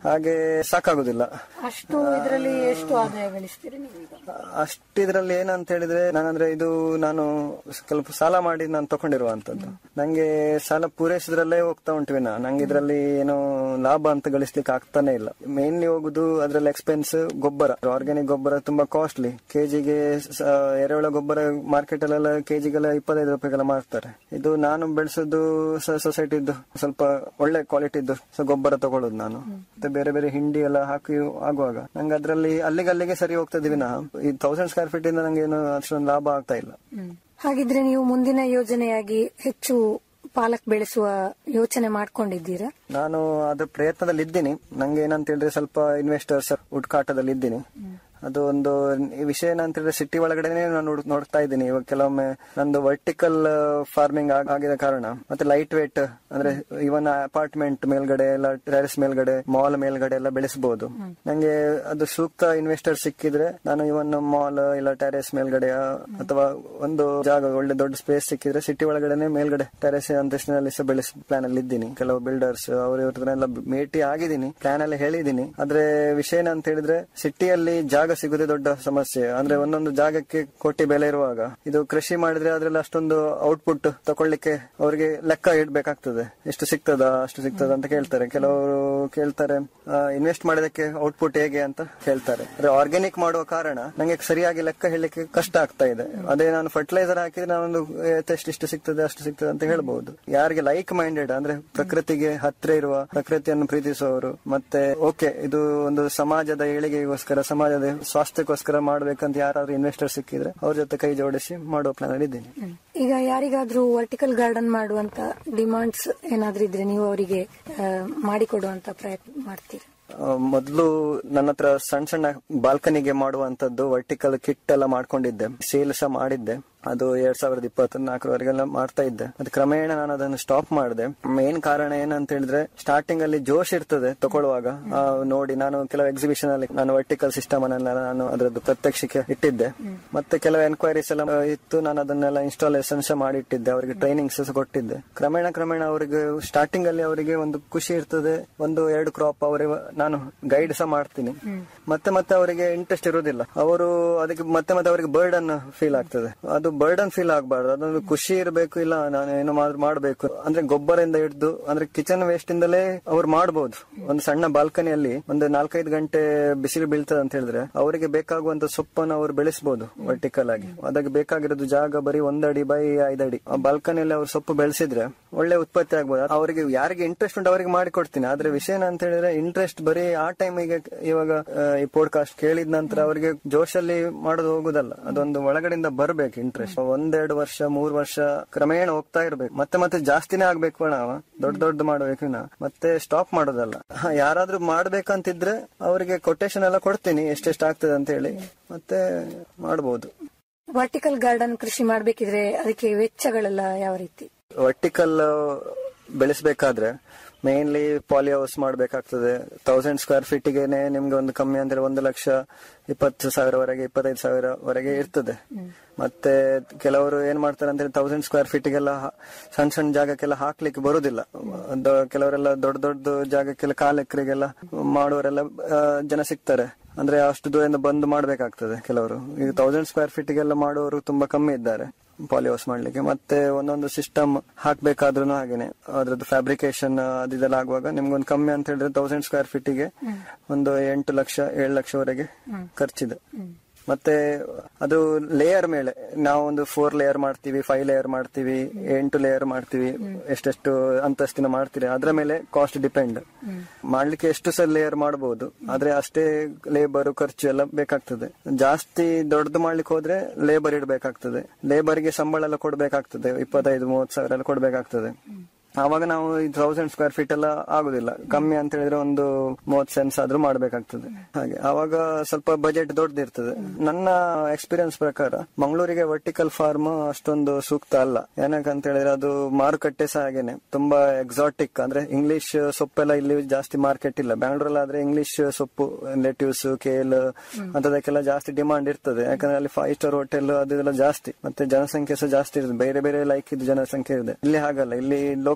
ಹಾಗೆ ಸಾಕಾಗುದಿಲ್ಲ ಅಷ್ಟು ಇದರಲ್ಲಿ ಎಷ್ಟು ಆದಾಯ ಗಳಿಸ್ತೀರಿ ನೀವೀಗ ಅಷ್ಟಿದ್ರಲ್ಲಿ ಏನಂತ ಹೇಳಿದ್ರೆ ನಾನಂದ್ರೆ ಇದು ನಾನು ಸ್ವಲ್ಪ ಸಾಲ ಮಾಡಿ ನಾನು ತಕೊಂಡಿರುವಂತದ್ದು ನಂಗೆ ಸಾಲ ಪೂರೈಸಿದ್ರಲ್ಲೇ ಹೋಗ್ತಾ ಉಂಟು ವಿನ ನಂಗೆ ಇದ್ರಲ್ಲಿ ಏನೋ ಲಾಭ ಅಂತ ಗಳಿಸ್ಲಿಕ್ಕೆ ಆಗ್ತಾನೆ ಇಲ್ಲ ಮೇನ್ಲಿ ಹೋಗುದು ಅದ್ರಲ್ಲಿ ಎಕ್ಸ್ಪೆನ್ಸ್ ಗೊಬ್ಬರ ಆರ್ಗ್ಯಾನಿಕ್ ಗೊಬ್ಬರ ತುಂಬಾ ಕಾಸ್ಟ್ಲಿ ಕೆಜಿಗೆ ಎರೆಹುಳ ಗೊಬ್ಬರ ಮಾರ್ಕೆಟ್ ಅಲ್ಲೆಲ್ಲ ಕೆಜಿಗೆಲ್ಲ ಇಪ್ಪತ್ತೈದು ರೂಪಾಯಿಗೆಲ್ಲ ಮಾರ್ತಾರೆ ಇದು ನಾನು ಬೆಳೆಸೋದು ಸೊಸೈಟಿದ್ದು ಸ್ವಲ್ಪ ಒಳ್ಳೆ ಕ್ವಾಲಿಟಿದ್ದು ಗೊಬ್ಬರ ತಗೊಳ್ಳೋದು ನಾನು ಮತ್ತೆ ಬೇರೆ ಬೇರೆ ಹಿಂಡಿ ಎಲ್ಲ ಹಾಕಿ ಆಗುವಾಗ ನಂಗೆ ಅದ್ರಲ್ಲಿ ಅಲ್ಲಿಗೆ ಅಲ್ಲಿಗೆ ಸರಿ ಹೋಗ್ತದೆ ವಿನಃ ಈ ತೌಸಂಡ್ ಸ್ಕ್ವೇರ್ ಫೀಟ್ ಇಂದ ನಂಗೆ ಏನು ಅಷ್ಟೊಂದು ಲಾಭ ಆಗ್ತಾ ಇಲ್ಲ ಹಾಗಿದ್ರೆ ನೀವು ಮುಂದಿನ ಯೋಜನೆಯಾಗಿ ಹೆಚ್ಚು ಪಾಲಕ್ ಬೆಳೆಸುವ ಯೋಚನೆ ಮಾಡ್ಕೊಂಡಿದ್ದೀರಾ ನಾನು ಅದ್ರ ಪ್ರಯತ್ನದಲ್ಲಿ ಇದ್ದೀನಿ ನಂಗೆ ಏನಂತ ಹೇಳಿದ್ರೆ ಸ್ವಲ್ಪ ಇನ್ವೆಸ್ಟರ್ಸ್ ಹುಡುಕಾಟದಲ್ಲಿ ಇದ್ದೀನಿ ಅದು ಒಂದು ಈ ವಿಷಯ ಏನಂತ ಹೇಳಿದ್ರೆ ಸಿಟಿ ಒಳಗಡೆನೆ ನಾನು ಹುಡುಕ್- ನೋಡ್ತಾ ಇದ್ದೀನಿ ಇವಾಗ ಕೆಲವೊಮ್ಮೆ ನಂದು ವರ್ಟಿಕಲ್ ಫಾರ್ಮಿಂಗ್ ಆಗಿದ ಕಾರಣ ಮತ್ತೆ ಲೈಟ್ ವೇಟ್ ಅಂದ್ರೆ ಇವನ್ ಅಪಾರ್ಟ್ಮೆಂಟ್ ಮೇಲ್ಗಡೆ ಎಲ್ಲ ಟೆರೆಸ್ ಮೇಲ್ಗಡೆ ಮಾಲ್ ಮೇಲ್ಗಡೆ ಎಲ್ಲ ಬೆಳೆಸಬಹುದು ನಂಗೆ ಅದು ಸೂಕ್ತ ಇನ್ವೆಸ್ಟರ್ ಸಿಕ್ಕಿದ್ರೆ ನಾನು ಇವನ್ ಮಾಲ್ ಇಲ್ಲ ಟೆರೆಸ್ ಮೇಲ್ಗಡೆ ಅಥವಾ ಒಂದು ಜಾಗ ಒಳ್ಳೆ ದೊಡ್ಡ ಸ್ಪೇಸ್ ಸಿಕ್ಕಿದ್ರೆ ಸಿಟಿ ಒಳಗಡೆನೆ ಮೇಲ್ಗಡೆ ಟೆರೆಸ್ ಅಂತಸ್ತಿನಲ್ಲಿ ಸಹ ಬೆಳೆಸ ಪ್ಲಾನ್ ಅಲ್ಲಿ ಇದ್ದೀನಿ ಕೆಲವು ಬಿಲ್ಡರ್ಸ್ ಅವ್ರ ಇವ್ರನ್ನೆಲ್ಲ ಭೇಟಿ ಆಗಿದ್ದೀನಿ ಪ್ಲಾನ್ ಎಲ್ಲ ಹೇಳಿದ್ದೀನಿ ಆದ್ರೆ ವಿಷಯ ಏನಂತ ಹೇಳಿದ್ರೆ ಸಿಟಿಯಲ್ಲಿ ಜಾಗ ಸಿಗುದೇ ದೊಡ್ಡ ಸಮಸ್ಯೆ ಅಂದ್ರೆ ಒಂದೊಂದು ಜಾಗಕ್ಕೆ ಕೋಟಿ ಬೆಲೆ ಇರುವಾಗ ಇದು ಕೃಷಿ ಮಾಡಿದ್ರೆ ಅದ್ರಲ್ಲಿ ಅಷ್ಟೊಂದು ಔಟ್ಪುಟ್ ತಕೊಳ್ಳಿಕ್ಕೆ ಅವರಿಗೆ ಲೆಕ್ಕ ಇಡ್ಬೇಕಾಗ್ತದೆ ಎಷ್ಟು ಸಿಗ್ತದ ಅಷ್ಟು ಸಿಗ್ತದ ಅಂತ ಕೇಳ್ತಾರೆ ಕೆಲವರು ಕೇಳ್ತಾರೆ ಇನ್ವೆಸ್ಟ್ ಮಾಡಿದಕ್ಕೆ ಔಟ್ಪುಟ್ ಹೇಗೆ ಅಂತ ಕೇಳ್ತಾರೆ ಅಂದ್ರೆ ಆರ್ಗ್ಯಾನಿಕ್ ಮಾಡುವ ಕಾರಣ ನಂಗೆ ಸರಿಯಾಗಿ ಲೆಕ್ಕ ಹೇಳಲಿಕ್ಕೆ ಕಷ್ಟ ಆಗ್ತಾ ಇದೆ ಅದೇ ನಾನು ಫರ್ಟಿಲೈಸರ್ ಹಾಕಿದ್ರೆ ನಾನೊಂದು ಎಷ್ಟು ಇಷ್ಟು ಸಿಗ್ತದೆ ಅಷ್ಟು ಸಿಗ್ತದೆ ಅಂತ ಹೇಳ್ಬಹುದು ಯಾರಿಗೆ ಲೈಕ್ ಮೈಂಡೆಡ್ ಅಂದ್ರೆ ಪ್ರಕೃತಿಗೆ ಹತ್ರ ಇರುವ ಪ್ರಕೃತಿಯನ್ನು ಪ್ರೀತಿಸುವವರು ಮತ್ತೆ ಓಕೆ ಇದು ಒಂದು ಸಮಾಜದ ಏಳಿಗೆಗೋಸ್ಕರ ಸಮಾಜದ ಸ್ವಾಸ್ಥ್ಯಕ್ಕೋಸ್ಕರ ಮಾಡ್ಬೇಕಂತ ಯಾರಾದ್ರೂ ಇನ್ವೆಸ್ಟರ್ ಸಿಕ್ಕಿದ್ರೆ ಅವ್ರ ಜೊತೆ ಕೈ ಜೋಡಿಸಿ ಮಾಡುವ ಪ್ಲಾನ್ ಅಲ್ಲಿ ಇದ್ದೀನಿ ಈಗ ಯಾರಿಗಾದ್ರೂ ವರ್ಟಿಕಲ್ ಗಾರ್ಡನ್ ಮಾಡುವಂತ ಡಿಮಾಂಡ್ಸ್ ಏನಾದ್ರೂ ಇದ್ರೆ ನೀವು ಅವರಿಗೆ ಮಾಡಿಕೊಡುವಂತ ಪ್ರಯತ್ನ ಮಾಡ್ತೀರಿ ಆ, ಮೊದ್ಲು ನನ್ನ ಹತ್ರ ಸಣ್ಣ ಸಣ್ಣ ಬಾಲ್ಕನಿಗೆ ಮಾಡುವಂತದ್ದು ವರ್ಟಿಕಲ್ ಕಿಟ್ ಎಲ್ಲ ಮಾಡ್ಕೊಂಡಿದ್ದೆ ಸೇಲ್ ಸಹ ಮಾಡಿದ್ದೆ ಅದು ಎರಡ್ ಸಾವಿರದ ಇಪ್ಪತ್ತ ನಾಲ್ಕರವರೆಗೆಲ್ಲ ಮಾಡ್ತಾ ಇದ್ದೆ ಅದು ಕ್ರಮೇಣ ನಾನು ಅದನ್ನು ಸ್ಟಾಪ್ ಮಾಡಿದೆ ಮೇನ್ ಕಾರಣ ಏನಂತ ಹೇಳಿದ್ರೆ ಸ್ಟಾರ್ಟಿಂಗ್ ಅಲ್ಲಿ ಜೋಶ್ ಇರ್ತದೆ ತಗೊಳ್ಳುವಾಗ ಆ, ನೋಡಿ ನಾನು ಕೆಲವು ಎಕ್ಸಿಬಿಷನ್ ಅಲ್ಲಿ ನಾನು ವರ್ಟಿಕಲ್ ಸಿಸ್ಟಮ್ ಅನ್ನೆಲ್ಲ ನಾನು ಅದರದ್ದು ಪ್ರತ್ಯಕ್ಷಕ್ಕೆ ಇಟ್ಟಿದ್ದೆ ಮತ್ತೆ ಕೆಲವು ಎನ್ಕ್ವೈರೀಸ್ ಎಲ್ಲ ಆ, ಇತ್ತು ನಾನು ಅದನ್ನೆಲ್ಲ ಇನ್ಸ್ಟಾಲೇಷನ್ ಸಹ ಮಾಡಿಟ್ಟಿದ್ದೆ ಅವರಿಗೆ ಟ್ರೈನಿಂಗ್ಸ್ ಸಹ ಕೊಟ್ಟಿದ್ದೆ ಕ್ರಮೇಣ ಕ್ರಮೇಣ ಅವರಿಗೆ ಸ್ಟಾರ್ಟಿಂಗ್ ಅಲ್ಲಿ ಅವರಿಗೆ ಒಂದು ಖುಷಿ ಇರ್ತದೆ ಒಂದು ಎರಡು ಕ್ರಾಪ್ ಅವರಿಗೆ ನಾನು ಗೈಡ್ ಸಹ ಮಾಡ್ತೀನಿ ಮತ್ತೆ ಮತ್ತೆ ಅವರಿಗೆ ಇಂಟ್ರೆಸ್ಟ್ ಇರುವುದಿಲ್ಲ ಅವರು ಅದಕ್ಕೆ ಮತ್ತೆ ಮತ್ತೆ ಅವರಿಗೆ ಬರ್ಡನ್ ಫೀಲ್ ಆಗ್ತದೆ ಅದು ಬರ್ಡನ್ ಫೀಲ್ ಆಗಬಾರ್ದು ಅದೊಂದು ಖುಷಿ ಇರಬೇಕು ಇಲ್ಲ ನಾನು ಏನೋ ಮಾಡ್- ಮಾಡ್ಬೇಕು ಅಂದ್ರೆ ಗೊಬ್ಬರದಿಂದ ಹಿಡಿದು ಅಂದ್ರೆ ಕಿಚನ್ ವೇಸ್ಟ್ ಇಂದಲೇ ಅವ್ರು ಮಾಡಬಹುದು ಒಂದು ಸಣ್ಣ ಬಾಲ್ಕನಿಯಲ್ಲಿ ಒಂದು ನಾಲ್ಕೈದು ಗಂಟೆ ಬಿಸಿಲು ಬೀಳ್ತದೆ ಅಂತ ಹೇಳಿದ್ರೆ ಅವರಿಗೆ ಬೇಕಾಗುವಂತ ಸೊಪ್ಪನ್ನು ಅವರು ಬೆಳೆಸಬಹುದು ವರ್ಟಿಕಲ್ ಆಗಿ ಅದಕ್ಕೆ ಬೇಕಾಗಿರೋದು ಜಾಗ ಬರೀ ಒಂದಡಿ ಬೈ ಐದಡಿ ಆ ಬಾಲ್ಕನಿಯಲ್ಲಿ ಅವ್ರು ಸೊಪ್ಪು ಬೆಳೆಸಿದ್ರೆ ಒಳ್ಳೆ ಉತ್ಪತ್ತಿ ಆಗ್ಬೋದು ಅವರಿಗೆ ಯಾರಿಗೆ ಇಂಟ್ರೆಸ್ಟ್ ಉಂಟು ಅವರಿಗೆ ಮಾಡಿಕೊಡ್ತೀನಿ ಆದ್ರೆ ವಿಷಯ ಅಂತ ಹೇಳಿದ್ರೆ ಇಂಟ್ರೆಸ್ಟ್ ಬರೀ ಆ ಟೈಮಿಗೆ ಇವಾಗ ಆ, ಈ ಪೋಡ್ಕಾಸ್ಟ್ ಕೇಳಿದ ನಂತರ ಅವರಿಗೆ ಜೋಶಲ್ಲಿ ಮಾಡೋದು ಹೋಗುದಲ್ಲ ಅದೊಂದು ಒಳಗಡೆಯಿಂದ ಬರ್ಬೇಕು ಇಂಟ್ರೆಸ್ಟ್ ಒಂದೆರಡು ವರ್ಷ ಮೂರ್ ವರ್ಷ ಕ್ರಮೇಣ ಹೋಗ್ತಾ ಇರ್ಬೇಕು ಮತ್ತೆ ಮತ್ತೆ ಜಾಸ್ತಿನೇ ಆಗ್ಬೇಕು ನಾವು ದೊಡ್ಡ ದೊಡ್ಡ ಮಾಡ್ಬೇಕು ನಾ ಮತ್ತೆ ಸ್ಟಾಪ್ ಮಾಡೋದಲ್ಲ ಹ, ಯಾರಾದ್ರೂ ಮಾಡ್ಬೇಕಂತಿದ್ರೆ ಅವರಿಗೆ ಕೊಟೇಶನ್ ಎಲ್ಲ ಕೊಡ್ತೀನಿ ಎಷ್ಟೆಷ್ಟು ಆಗ್ತದೆ ಅಂತ ಹೇಳಿ ಮತ್ತೆ ಮಾಡಬಹುದು ವರ್ಟಿಕಲ್ ಗಾರ್ಡನ್ ಕೃಷಿ ಮಾಡ್ಬೇಕಿದ್ರೆ ಅದಕ್ಕೆ ವೆಚ್ಚಗಳೆಲ್ಲ ಯಾವ ರೀತಿ ವರ್ಟಿಕಲ್ ಬೆಳೆಸಬೇಕಾದ್ರೆ ಮೇನ್ಲಿ ಪಾಲಿ ಹೌಸ್ ಮಾಡ್ಬೇಕಾಗ್ತದೆ ತೌಸಂಡ್ ಸ್ಕ್ವೇರ್ ಫೀಟಿಗೆನೆ ನಿಮ್ಗೆ ಒಂದು ಕಮ್ಮಿ ಅಂದ್ರೆ ಒಂದು ಲಕ್ಷ ಇಪ್ಪತ್ತು ಸಾವಿರವರೆಗೆ ಇಪ್ಪತ್ತೈದು ಸಾವಿರವರೆಗೆ ಇರ್ತದೆ ಮತ್ತೆ ಕೆಲವರು ಏನ್ ಮಾಡ್ತಾರೆ ಅಂದ್ರೆ ತೌಸಂಡ್ ಸ್ಕ್ವೇರ್ ಫೀಟಿಗೆಲ್ಲ ಸಣ್ಣ ಸಣ್ಣ ಜಾಗಕ್ಕೆಲ್ಲ ಹಾಕ್ಲಿಕ್ಕೆ ಬರುದಿಲ್ಲ ಒಂದು ಕೆಲವರೆಲ್ಲ ದೊಡ್ಡ ದೊಡ್ಡ ಜಾಗಕ್ಕೆಲ್ಲ ಕಾಲ್ ಎಕರೆಗೆಲ್ಲ ಮಾಡುವವರೆಲ್ಲ ಆ, ಜನ ಸಿಗ್ತಾರೆ ಅಂದ್ರೆ ಅಷ್ಟು ದೂರದಿಂದ ಬಂದು ಮಾಡ್ಬೇಕಾಗ್ತದೆ ಕೆಲವರು ಈಗ ತೌಸಂಡ್ ಸ್ಕ್ವೇರ್ ಫೀಟಿಗೆಲ್ಲ ಮಾಡುವವರು ತುಂಬಾ ಕಮ್ಮಿ ಇದ್ದಾರೆ ಪಾಲಿಹೌಸ್ ಮಾಡ್ಲಿಕ್ಕೆ ಮತ್ತೆ ಒಂದೊಂದು ಸಿಸ್ಟಮ್ ಹಾಕ್ಬೇಕಾದ್ರೂ ಹಾಗೇನೆ ಅದ್ರದ್ದು ಫ್ಯಾಬ್ರಿಕೇಶನ್ ಅದಿದೆಲ್ಲ ಆಗುವಾಗ ನಿಮ್ಗೊಂದು ಕಮ್ಮಿ ಅಂತ ಹೇಳಿದ್ರೆ ತೌಸಂಡ್ ಸ್ಕ್ವೇರ್ ಫೀಟಿಗೆ ಒಂದು ಎಂಟು ಲಕ್ಷ ಏಳು ಲಕ್ಷವರೆಗೆ ಖರ್ಚಿದೆ ಮತ್ತೆ ಅದು ಲೇಯರ್ ಮೇಲೆ ನಾವು ಒಂದು ಫೋರ್ ಲೇಯರ್ ಮಾಡ್ತೀವಿ ಫೈವ್ ಲೇಯರ್ ಮಾಡ್ತೀವಿ ಎಂಟು ಲೇಯರ್ ಮಾಡ್ತೀವಿ ಎಷ್ಟೆಷ್ಟು ಅಂತಸ್ತಿನ ಮಾಡ್ತೀರಿ ಅದ್ರ ಮೇಲೆ ಕಾಸ್ಟ್ ಡಿಪೆಂಡ್ ಮಾಡ್ಲಿಕ್ಕೆ ಎಷ್ಟು ಸಲ ಲೇಯರ್ ಮಾಡಬಹುದು ಆದ್ರೆ ಅಷ್ಟೇ ಲೇಬರ್ ಖರ್ಚು ಎಲ್ಲ ಬೇಕಾಗ್ತದೆ ಜಾಸ್ತಿ ದೊಡ್ಡದು ಮಾಡ್ಲಿಕ್ಕೆ ಹೋದ್ರೆ ಲೇಬರ್ ಇಡಬೇಕಾಗ್ತದೆ ಲೇಬರ್ಗೆ ಸಂಬಳ ಎಲ್ಲ ಕೊಡ್ಬೇಕಾಗ್ತದೆ ಇಪ್ಪತ್ತೈದು ಮೂವತ್ತು ಸಾವಿರ ಎಲ್ಲ ಕೊಡ್ಬೇಕಾಗ್ತದೆ ಆವಾಗ ನಾವು ಈ ತೌಸಂಡ್ ಸ್ಕ್ವೇರ್ ಫೀಟ್ ಎಲ್ಲ ಆಗುದಿಲ್ಲ ಕಮ್ಮಿ ಅಂತ ಹೇಳಿದ್ರೆ ಒಂದು ಮೂವತ್ ಸೆನ್ಸ್ ಆದ್ರೂ ಮಾಡ್ಬೇಕಾಗ್ತದೆ ಹಾಗೆ ಆವಾಗ ಸ್ವಲ್ಪ ಬಜೆಟ್ ದೊಡ್ಡದಿರ್ತದೆ ನನ್ನ ಎಕ್ಸ್ಪೀರಿಯನ್ಸ್ ಪ್ರಕಾರ ಮಂಗಳೂರಿಗೆ ವರ್ಟಿಕಲ್ ಫಾರ್ಮ್ ಅಷ್ಟೊಂದು ಸೂಕ್ತ ಅಲ್ಲ ಏನಕ್ಕಂತ ಹೇಳಿದ್ರೆ ಅದು ಮಾರುಕಟ್ಟೆ ಸಹ ಹಾಗೇನೆ ತುಂಬಾ ಎಕ್ಸಾಟಿಕ್ ಅಂದ್ರೆ ಇಂಗ್ಲಿಷ್ ಸೊಪ್ಪೆಲ್ಲ ಇಲ್ಲಿ ಜಾಸ್ತಿ ಮಾರ್ಕೆಟ್ ಇಲ್ಲ ಬ್ಯಾಂಗ್ಳೂರಲ್ಲಿ ಆದ್ರೆ ಇಂಗ್ಲಿಷ್ ಸೊಪ್ಪು ಲೆಟ್ಯೂಸ್ ಕೇಲ್ ಅಂತದಕ್ಕೆಲ್ಲ ಜಾಸ್ತಿ ಡಿಮಾಂಡ್ ಇರ್ತದೆ ಯಾಕಂದ್ರೆ ಅಲ್ಲಿ ಫೈವ್ ಸ್ಟಾರ್ ಹೋಟೆಲ್ ಅದೆಲ್ಲ ಜಾಸ್ತಿ ಮತ್ತೆ ಜನಸಂಖ್ಯೆ ಸಹ ಜಾಸ್ತಿ ಇರ್ತದೆ ಬೇರೆ ಬೇರೆ ಲೈಕ್ ಇದು ಜನಸಂಖ್ಯೆ ಇದೆ ಇಲ್ಲಿ ಹಾಗಲ್ಲ ಇಲ್ಲಿ ಲೋಕಲ್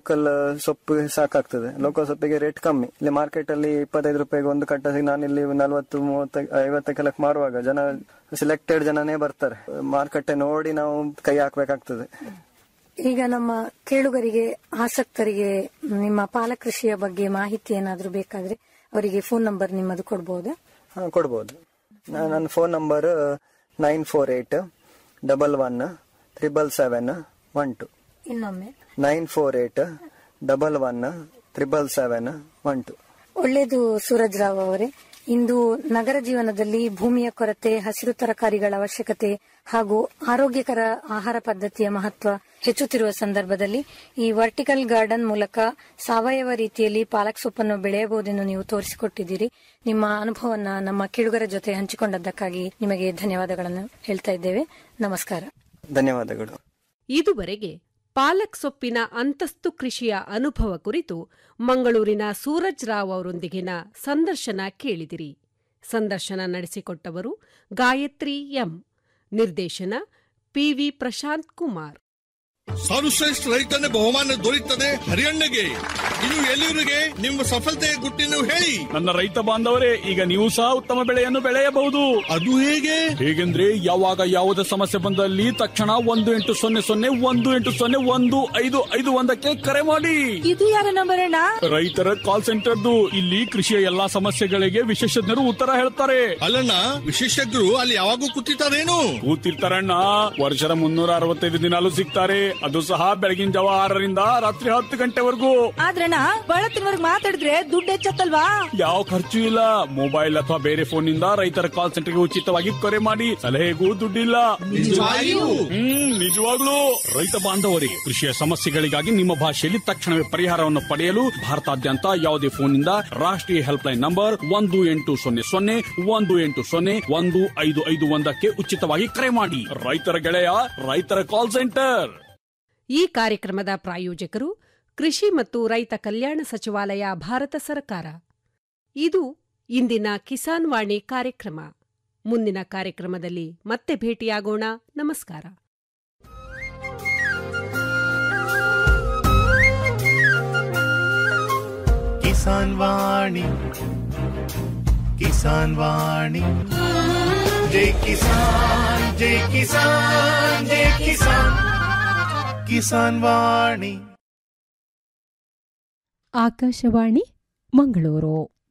ಲೋಕಲ್ ಸೊಪ್ಪು ಸಾಕಾಗ್ತದೆ ಲೋಕಲ್ ಸೊಪ್ಪಿಗೆ ರೇಟ್ ಕಮ್ಮಿ ಇಲ್ಲಿ ಮಾರ್ಕೆಟ್ ಅಲ್ಲಿ ಇಪ್ಪತ್ತೈದು ರೂಪಾಯಿಗೆ ಒಂದು ಕಟ್ಟ ಸಿಗ್- ನಾನು ಇಲ್ಲಿ ನಲ್ವತ್ತು ಮೂವತ್ತ ಐವತ್ತಕ್ಕೆಲ್ಲ ಮಾರುವಾಗ ಜನ ಸಿಲೆಕ್ಟೆಡ್ ಜನನೇ ಬರ್ತಾರೆ ಮಾರ್ಕೆಟ್ ನೋಡಿ ನಾವು ಕೈ ಹಾಕ್ಬೇಕಾಗ್ತದೆ ಈಗ ನಮ್ಮ ಕೇಳುಗರಿಗೆ ಆಸಕ್ತರಿಗೆ ನಿಮ್ಮ ಪಾಲಕೃಷಿಯ ಬಗ್ಗೆ ಮಾಹಿತಿ ಏನಾದ್ರೂ ಬೇಕಾದ್ರೆ ಅವರಿಗೆ ಫೋನ್ ನಂಬರ್ ನಿಮ್ಮದು ಕೊಡ್ಬೋದಾ ಹಾ ಕೊಡ್ಬೋದು ನಾ- ನನ್ನ phone number nine four eight double one triple seven one two ಇನ್ನೊಮ್ಮೆ nine four eight double one triple seven one two ಒಳ್ಳೆಯದು ಸೂರಜ್ ರಾವ್ ಅವರೇ ಇಂದು ನಗರ ಜೀವನದಲ್ಲಿ ಭೂಮಿಯ ಕೊರತೆ ಹಸಿರು ತರಕಾರಿಗಳ ಅವಶ್ಯಕತೆ ಹಾಗೂ ಆರೋಗ್ಯಕರ ಆಹಾರ ಪದ್ಧತಿಯ ಮಹತ್ವ ಹೆಚ್ಚುತ್ತಿರುವ ಸಂದರ್ಭದಲ್ಲಿ ಈ ವರ್ಟಿಕಲ್ ಗಾರ್ಡನ್ ಮೂಲಕ ಸಾವಯವ ರೀತಿಯಲ್ಲಿ ಪಾಲಕ್ ಸೊಪ್ಪನ್ನು ಬೆಳೆಯಬಹುದೆಂದು ನೀವು ತೋರಿಸಿಕೊಟ್ಟಿದ್ದೀರಿ ನಿಮ್ಮ ಅನುಭವವನ್ನ ನಮ್ಮ ಕಿಳುಗರ ಜೊತೆ ಹಂಚಿಕೊಂಡದ್ದಕ್ಕಾಗಿ ನಿಮಗೆ ಧನ್ಯವಾದಗಳನ್ನು ಹೇಳ್ತಾ ಇದ್ದೇವೆ ನಮಸ್ಕಾರ ಧನ್ಯವಾದಗಳು ಇದುವರೆಗೆ ಪಾಲಕ್ ಸೊಪ್ಪಿನ ಅಂತಸ್ತು ಕೃಷಿಯ ಅನುಭವ ಕುರಿತು ಮಂಗಳೂರಿನ ಸೂರಜ್ ರಾವ್ ಅವರೊಂದಿಗಿನ ಸಂದರ್ಶನ ಕೇಳಿದಿರಿ ಸಂದರ್ಶನ ನಡೆಸಿಕೊಟ್ಟವರು ಗಾಯತ್ರಿ ಎಂ ನಿರ್ದೇಶನ ಪಿವಿ ಪ್ರಶಾಂತ್ ಕುಮಾರ್ ಸರ್ವಶ್ರೇಷ್ಠ ರೈತನ ಬಹುಮಾನ ದೊರೆಯುತ್ತದೆ ಹರಿಯಣ್ಣಗೆ ಇನ್ನು ಎಲ್ಲಿವರಿಗೆ ನಿಮ್ಮ ಸಫಲತೆಯ ಗುಟ್ಟಿನ ಹೇಳಿ ನನ್ನ ರೈತ ಬಾಂಧವರೇ ಈಗ ನೀವು ಸಹ ಉತ್ತಮ ಬೆಳೆಯನ್ನು ಬೆಳೆಯಬಹುದು ಅದು ಹೇಗೆ ಹೇಗೆಂದ್ರೆ ಯಾವಾಗ ಯಾವುದೇ ಸಮಸ್ಯೆ ಬಂದಲ್ಲಿ ತಕ್ಷಣ ಒಂದು ಎಂಟು ಸೊನ್ನೆ ಸೊನ್ನೆ ಒಂದು ಎಂಟು ಸೊನ್ನೆ ಒಂದು ಐದು ಐದು ಒಂದಕ್ಕೆ ಕರೆ ಮಾಡಿ ಇದು ಯಾರ ನಂಬರ್ ಅಣ್ಣ ರೈತರ ಕಾಲ್ ಸೆಂಟರ್ದು ಇಲ್ಲಿ ಕೃಷಿಯ ಎಲ್ಲಾ ಸಮಸ್ಯೆಗಳಿಗೆ ವಿಶೇಷಜ್ಞರು ಉತ್ತರ ಹೇಳ್ತಾರೆ ಅಲ್ಲಣ್ಣ ವಿಶೇಷಜ್ಞರು ಅಲ್ಲಿ ಯಾವಾಗೂ ಕೂತಿರ್ತಾರೇನು ಕೂತಿರ್ತಾರಣ್ಣ ವರ್ಷದ ಮುನ್ನೂರ ಅರವತ್ತೈದು ದಿನಾಲು ಸಿಗ್ತಾರೆ ಅದು ಸಹ ಬೆಳಗಿನ ಜಾವ ಆರರಿಂದ ರಾತ್ರಿ ಹತ್ತು ಗಂಟೆವರೆಗೂ ಆದ್ರಣ್ಣ ಬಳತ್ತಿನವರೆಗೆ ಮಾತಾಡಿದ್ರೆ ದುಡ್ಡು ಹೆಚ್ಚತ್ತಲ್ವಾ ಯಾವ ಖರ್ಚು ಇಲ್ಲ ಮೊಬೈಲ್ ಅಥವಾ ಬೇರೆ ಫೋನ್ ನಿಂದ ರೈತರ ಕಾಲ್ ಸೆಂಟರ್ಗೆ ಉಚಿತವಾಗಿ ಕರೆ ಮಾಡಿ ಸಲಹೆಗೂ ದುಡ್ಡಿಲ್ಲ ನಿಜವಾಗಿಯೂ? ಹ್ಮ್ ನಿಜವಾಗ್ಲೂ ರೈತ ಬಾಂಧವರೇ ಕೃಷಿಯ ಸಮಸ್ಯೆಗಳಿಗಾಗಿ ನಿಮ್ಮ ಭಾಷೆಯಲ್ಲಿ ತಕ್ಷಣವೇ ಪರಿಹಾರವನ್ನು ಪಡೆಯಲು ಭಾರತಾದ್ಯಂತ ಯಾವುದೇ ಫೋನ್ ನಿಂದ ರಾಷ್ಟ್ರೀಯ ಹೆಲ್ಪ್ ಲೈನ್ ನಂಬರ್ ಒಂದು ಎಂಟು ಸೊನ್ನೆ ಸೊನ್ನೆ ಒಂದು ಎಂಟು ಸೊನ್ನೆ ಒಂದು ಐದು ಐದು ಒಂದಕ್ಕೆ ಉಚಿತವಾಗಿ ಕರೆ ಮಾಡಿ ರೈತರ ಗೆಳೆಯ ರೈತರ ಕಾಲ್ ಸೆಂಟರ್ ಈ ಕಾರ್ಯಕ್ರಮದ ಪ್ರಾಯೋಜಕರು ಕೃಷಿ ಮತ್ತು ರೈತ ಕಲ್ಯಾಣ ಸಚಿವಾಲಯ ಭಾರತ ಸರ್ಕಾರ ಇದು ಇಂದಿನ ಕಿಸಾನ್ ವಾಣಿ ಕಾರ್ಯಕ್ರಮ ಮುಂದಿನ ಕಾರ್ಯಕ್ರಮದಲ್ಲಿ ಮತ್ತೆ ಭೇಟಿಯಾಗೋಣ ನಮಸ್ಕಾರ ಕಿಸಾನ್ ವಾಣಿ ಕಿಸಾನ್ ವಾಣಿ ಜೈ ಕಿಸಾನ್ ಜೈ ಕಿಸಾನ್ ಜೈ ಕಿಸಾನ್ ಕಿಸಾನ್ ವಾಣಿ ಆಕಾಶವಾಣಿ ಮಂಗಳೂರು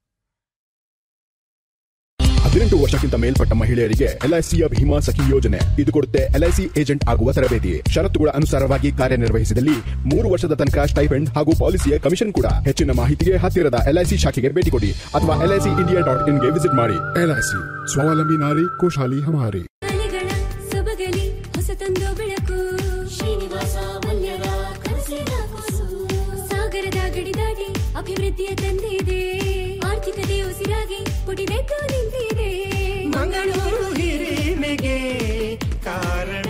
ಹದಿನೆಂಟು ವರ್ಷಕ್ಕಿಂತ ಮೇಲ್ಪಟ್ಟ ಮಹಿಳೆಯರಿಗೆ ಎಲ್ಐಸಿಯ ಭೀಮಾ ಸಖಿ ಯೋಜನೆ ಇದು ಕೊಡುತ್ತೆ ಎಲ್ಐಸಿ ಏಜೆಂಟ್ ಆಗುವ ತರಬೇತಿ ಷರತ್ತುಗಳ ಅನುಸಾರವಾಗಿ ಕಾರ್ಯನಿರ್ವಹಿಸಿದಲ್ಲಿ ಮೂರು ವರ್ಷದ ತನಕ ಸ್ಟೈಪೆಂಡ್ ಹಾಗೂ ಪಾಲಿಸಿಯ ಕಮಿಷನ್ ಕೂಡ ಹೆಚ್ಚಿನ ಮಾಹಿತಿಗೆ ಹತ್ತಿರದ ಎಲ್ಐಸಿ ಶಾಖೆಗೆ ಭೇಟಿ ಕೊಡಿ ಅಥವಾ ಎಲ್ಐಸಿ ಇಂಡಿಯಾ ಡಾಟ್ ಇನ್ಗೆ ವಿಸಿಟ್ ಮಾಡಿ ಎಲ್ಐಸಿ ಸ್ವಾವಲಂಬಿ ನಾರಿ ಖುಷಾಲಿ ಹಮಾರಿ ಮನೆಗಳ ಸೊಬಗಲಿ ಹೊಸತೊಂದು ಬೆಳಕು ಶ್ರೀನಿವಾಸ ಮಲ್ಯರ ಕನಸಿನ ಕೂಸು ಸಾಗರದ ಗಡಿ ದಾಟಿ ಅಭಿವೃದ್ಧಿಯ ತಂದಿದೆ ಆರ್ಥಿಕತೆ ಉಸಿರಾಗಿ ಪುಟಿದೆದ್ದು ನಿಂತಿದೆ ಮಂಗಳೂರು ಹಿರಿಮೆಗೆ ಕಾರಣ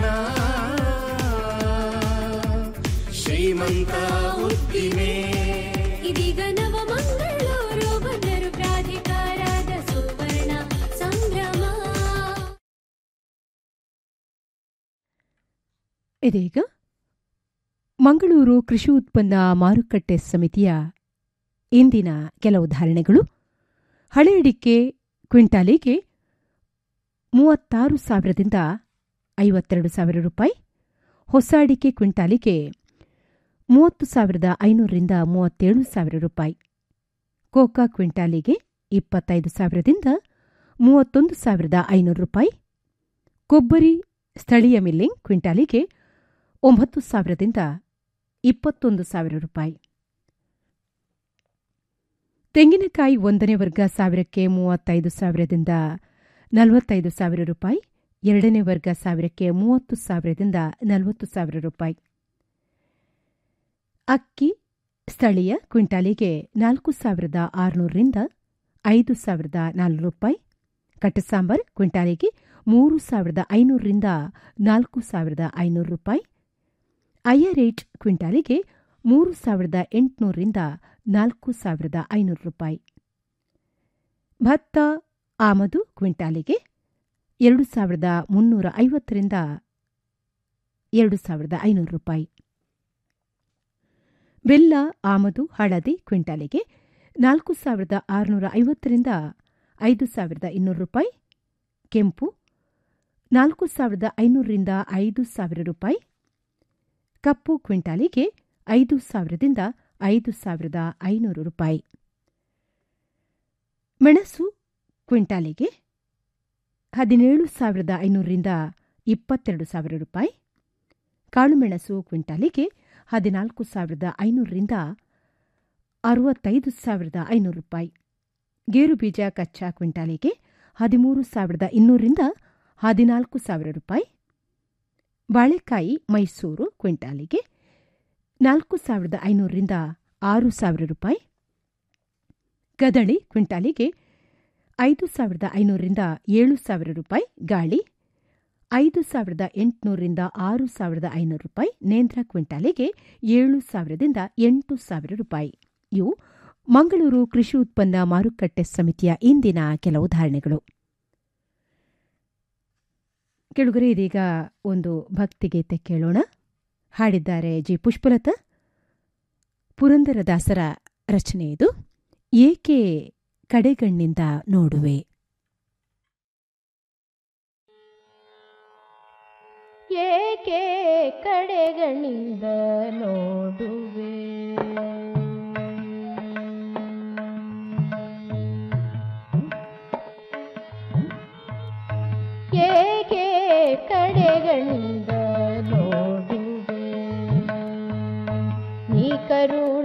ಶ್ರೀಮಂತ ಉದ್ದಿಮೆ ಇದೀಗ ನವ ಮಂಗಳೂರು ಬಂದರು ಪ್ರಾಧಿಕಾರದ ಸುವರ್ಣ ಸಂಭ್ರಮ ಇದೀಗ ಮಂಗಳೂರು ಕೃಷಿ ಉತ್ಪನ್ನ ಮಾರುಕಟ್ಟೆ ಸಮಿತಿಯ ಇಂದಿನ ಕೆಲವು ಧಾರಣೆಗಳು ಹಳೆ ಅಡಿಕೆ ಕ್ವಿಂಟಾಲಿಗೆ ಮೂವತ್ತಾರು ಸಾವಿರದಿಂದ ಐವತ್ತೆರಡು ಸಾವಿರ ರೂಪಾಯಿ ಹೊಸ ಅಡಿಕೆ ಕ್ವಿಂಟಾಲಿಗೆ ಮೂವತ್ತು ಸಾವಿರದ ಐನೂರರಿಂದ ಮೂವತ್ತೇಳು ಸಾವಿರ ರೂಪಾಯಿ ಕೋಕಾ ಕ್ವಿಂಟಾಲಿಗೆ ಇಪ್ಪತ್ತೈದು ಸಾವಿರದಿಂದ ಮೂವತ್ತೊಂದು ಸಾವಿರದ ಐನೂರು ರೂಪಾಯಿ ಕೊಬ್ಬರಿ ಸ್ಥಳೀಯ ಮಿಲ್ಲಿಂಗ್ ಕ್ವಿಂಟಾಲಿಗೆ ಒಂಬತ್ತು ಸಾವಿರದಿಂದ ಇಪ್ಪತ್ತೊಂದು ಸಾವಿರ ರೂಪಾಯಿ ತೆಂಗಿನಕಾಯಿ ಒಂದನೇ ವರ್ಗ ಸಾವಿರಕ್ಕೆ ಮೂವತ್ತೈದು ಸಾವಿರದಿಂದ ನಲವತ್ತೈದು ಸಾವಿರ ರೂಪಾಯಿ ಎರಡನೇ ವರ್ಗ ಸಾವಿರಕ್ಕೆ ಮೂವತ್ತು ಸಾವಿರದಿಂದ ನಲವತ್ತು ಸಾವಿರ ರೂಪಾಯಿ ಅಕ್ಕಿ ಸ್ಥಳೀಯ ಕ್ವಿಂಟಾಲಿಗೆ ನಾಲ್ಕು ಸಾವಿರದ ಆರುನೂರರಿಂದ ಐದು ಸಾವಿರದ ನಾಲ್ಕು ರೂಪಾಯಿ ಕಟ್ಟಸಾಂಬಾರ್ ಕ್ವಿಂಟಾಲಿಗೆ ಮೂರು ಸಾವಿರದ ಐನೂರರಿಂದ ನಾಲ್ಕು ಸಾವಿರದ ಐನೂರು ರೂಪಾಯಿ ಅಯ್ಯ ರೇಟ್ ಕ್ವಿಂಟಾಲಿಗೆ ಮೂರು ಸಾವಿರದ ಎಂಟುನೂರರಿಂದ ನಾಲ್ಕು ಸಾವಿರದ ಐನೂರು ರೂಪಾಯಿ ಭತ್ತ ಆಮದು ಕ್ವಿಂಟಾಲಿಗೆ ಎರಡು ಸಾವಿರದ ಮುನ್ನೂರ ಐವತ್ತರಿಂದ ಎರಡು ಸಾವಿರದ ಐನೂರು ರೂಪಾಯಿ ಬೆಲ್ಲ ಆಮದು ಹಳದಿ ಕ್ವಿಂಟಾಲಿಗೆ ನಾಲ್ಕು ಸಾವಿರದ ಆರುನೂರ ಐವತ್ತರಿಂದ ಐದು ಸಾವಿರದ ಇನ್ನೂರು ರೂಪಾಯಿ ಕೆಂಪು ನಾಲ್ಕು ಸಾವಿರದ ಐನೂರರಿಂದ ಐದು ಸಾವಿರ ರೂಪಾಯಿ ಕಪ್ಪು ಕ್ವಿಂಟಾಲಿಗೆ ಐದು ಸಾವಿರದಿಂದ ಐದು ಸಾವಿರದ ಐನೂರು ರೂಪಾಯಿ ಮೆಣಸು ಕ್ವಿಂಟಾಲಿಗೆ ಹದಿನೇಳು ಸಾವಿರದ ಐನೂರರಿಂದ ಇಪ್ಪತ್ತೆರಡು ಸಾವಿರ ರೂಪಾಯಿ ಕಾಳುಮೆಣಸು ಕ್ವಿಂಟಾಲಿಗೆ ಹದಿನಾಲ್ಕು ಸಾವಿರದ ಐನೂರರಿಂದ ಅರವತ್ತೈದು ಸಾವಿರದ ಐನೂರು ರೂಪಾಯಿ ಗೇರುಬೀಜ ಕಚ್ಚಾ ಕ್ವಿಂಟಾಲಿಗೆ ಹದಿಮೂರು ಸಾವಿರದ ಇನ್ನೂರರಿಂದ ಹದಿನಾಲ್ಕು ಸಾವಿರ ರೂಪಾಯಿ ಬಾಳೆಕಾಯಿ ಮೈಸೂರು ಕ್ವಿಂಟಾಲಿಗೆ ನಾಲ್ಕು ಸಾವಿರದ ಐನೂರರಿಂದ ಆರು ಸಾವಿರ ರೂಪಾಯಿ ಗದಳಿ ಕ್ವಿಂಟಾಲಿಗೆ ಐದು ಸಾವಿರದ ಐನೂರರಿಂದ ಏಳು ಸಾವಿರ ರೂಪಾಯಿ ಗಾಳಿ ಐದು ಸಾವಿರದ ಎಂಟುನೂರರಿಂದ ಆರು ಸಾವಿರದ ಐನೂರು ರೂಪಾಯಿ ನೇಂದ್ರ ಕ್ವಿಂಟಾಲಿಗೆ ಏಳು ಸಾವಿರದಿಂದ ಎಂಟು ಸಾವಿರ ರೂಪಾಯಿ ಇವು ಮಂಗಳೂರು ಕೃಷಿ ಉತ್ಪನ್ನ ಮಾರುಕಟ್ಟೆ ಸಮಿತಿಯ ಇಂದಿನ ಕೆಲವು ಧಾರಣೆಗಳು ಕೆಳಗರೆ ಇದೀಗ ಒಂದು ಭಕ್ತಿಗೀತೆ ಕೇಳೋಣ ಹಾಡಿದ್ದಾರೆ ಜಿ ಪುಷ್ಪಲತಾ ಪುರಂದರದಾಸರ ರಚನೆ ಇದು ಏಕೆ ಕಡೆಗಣ್ಣಿಂದ ನೋಡುವೆ ಏಕೆ ಕಡೆಗಳಿಂದ ನೋಡುವೆ ಏಕೆ ಕಡೆಗಳಿಂದ ನೋಡುವೆ ನೀ ಕರು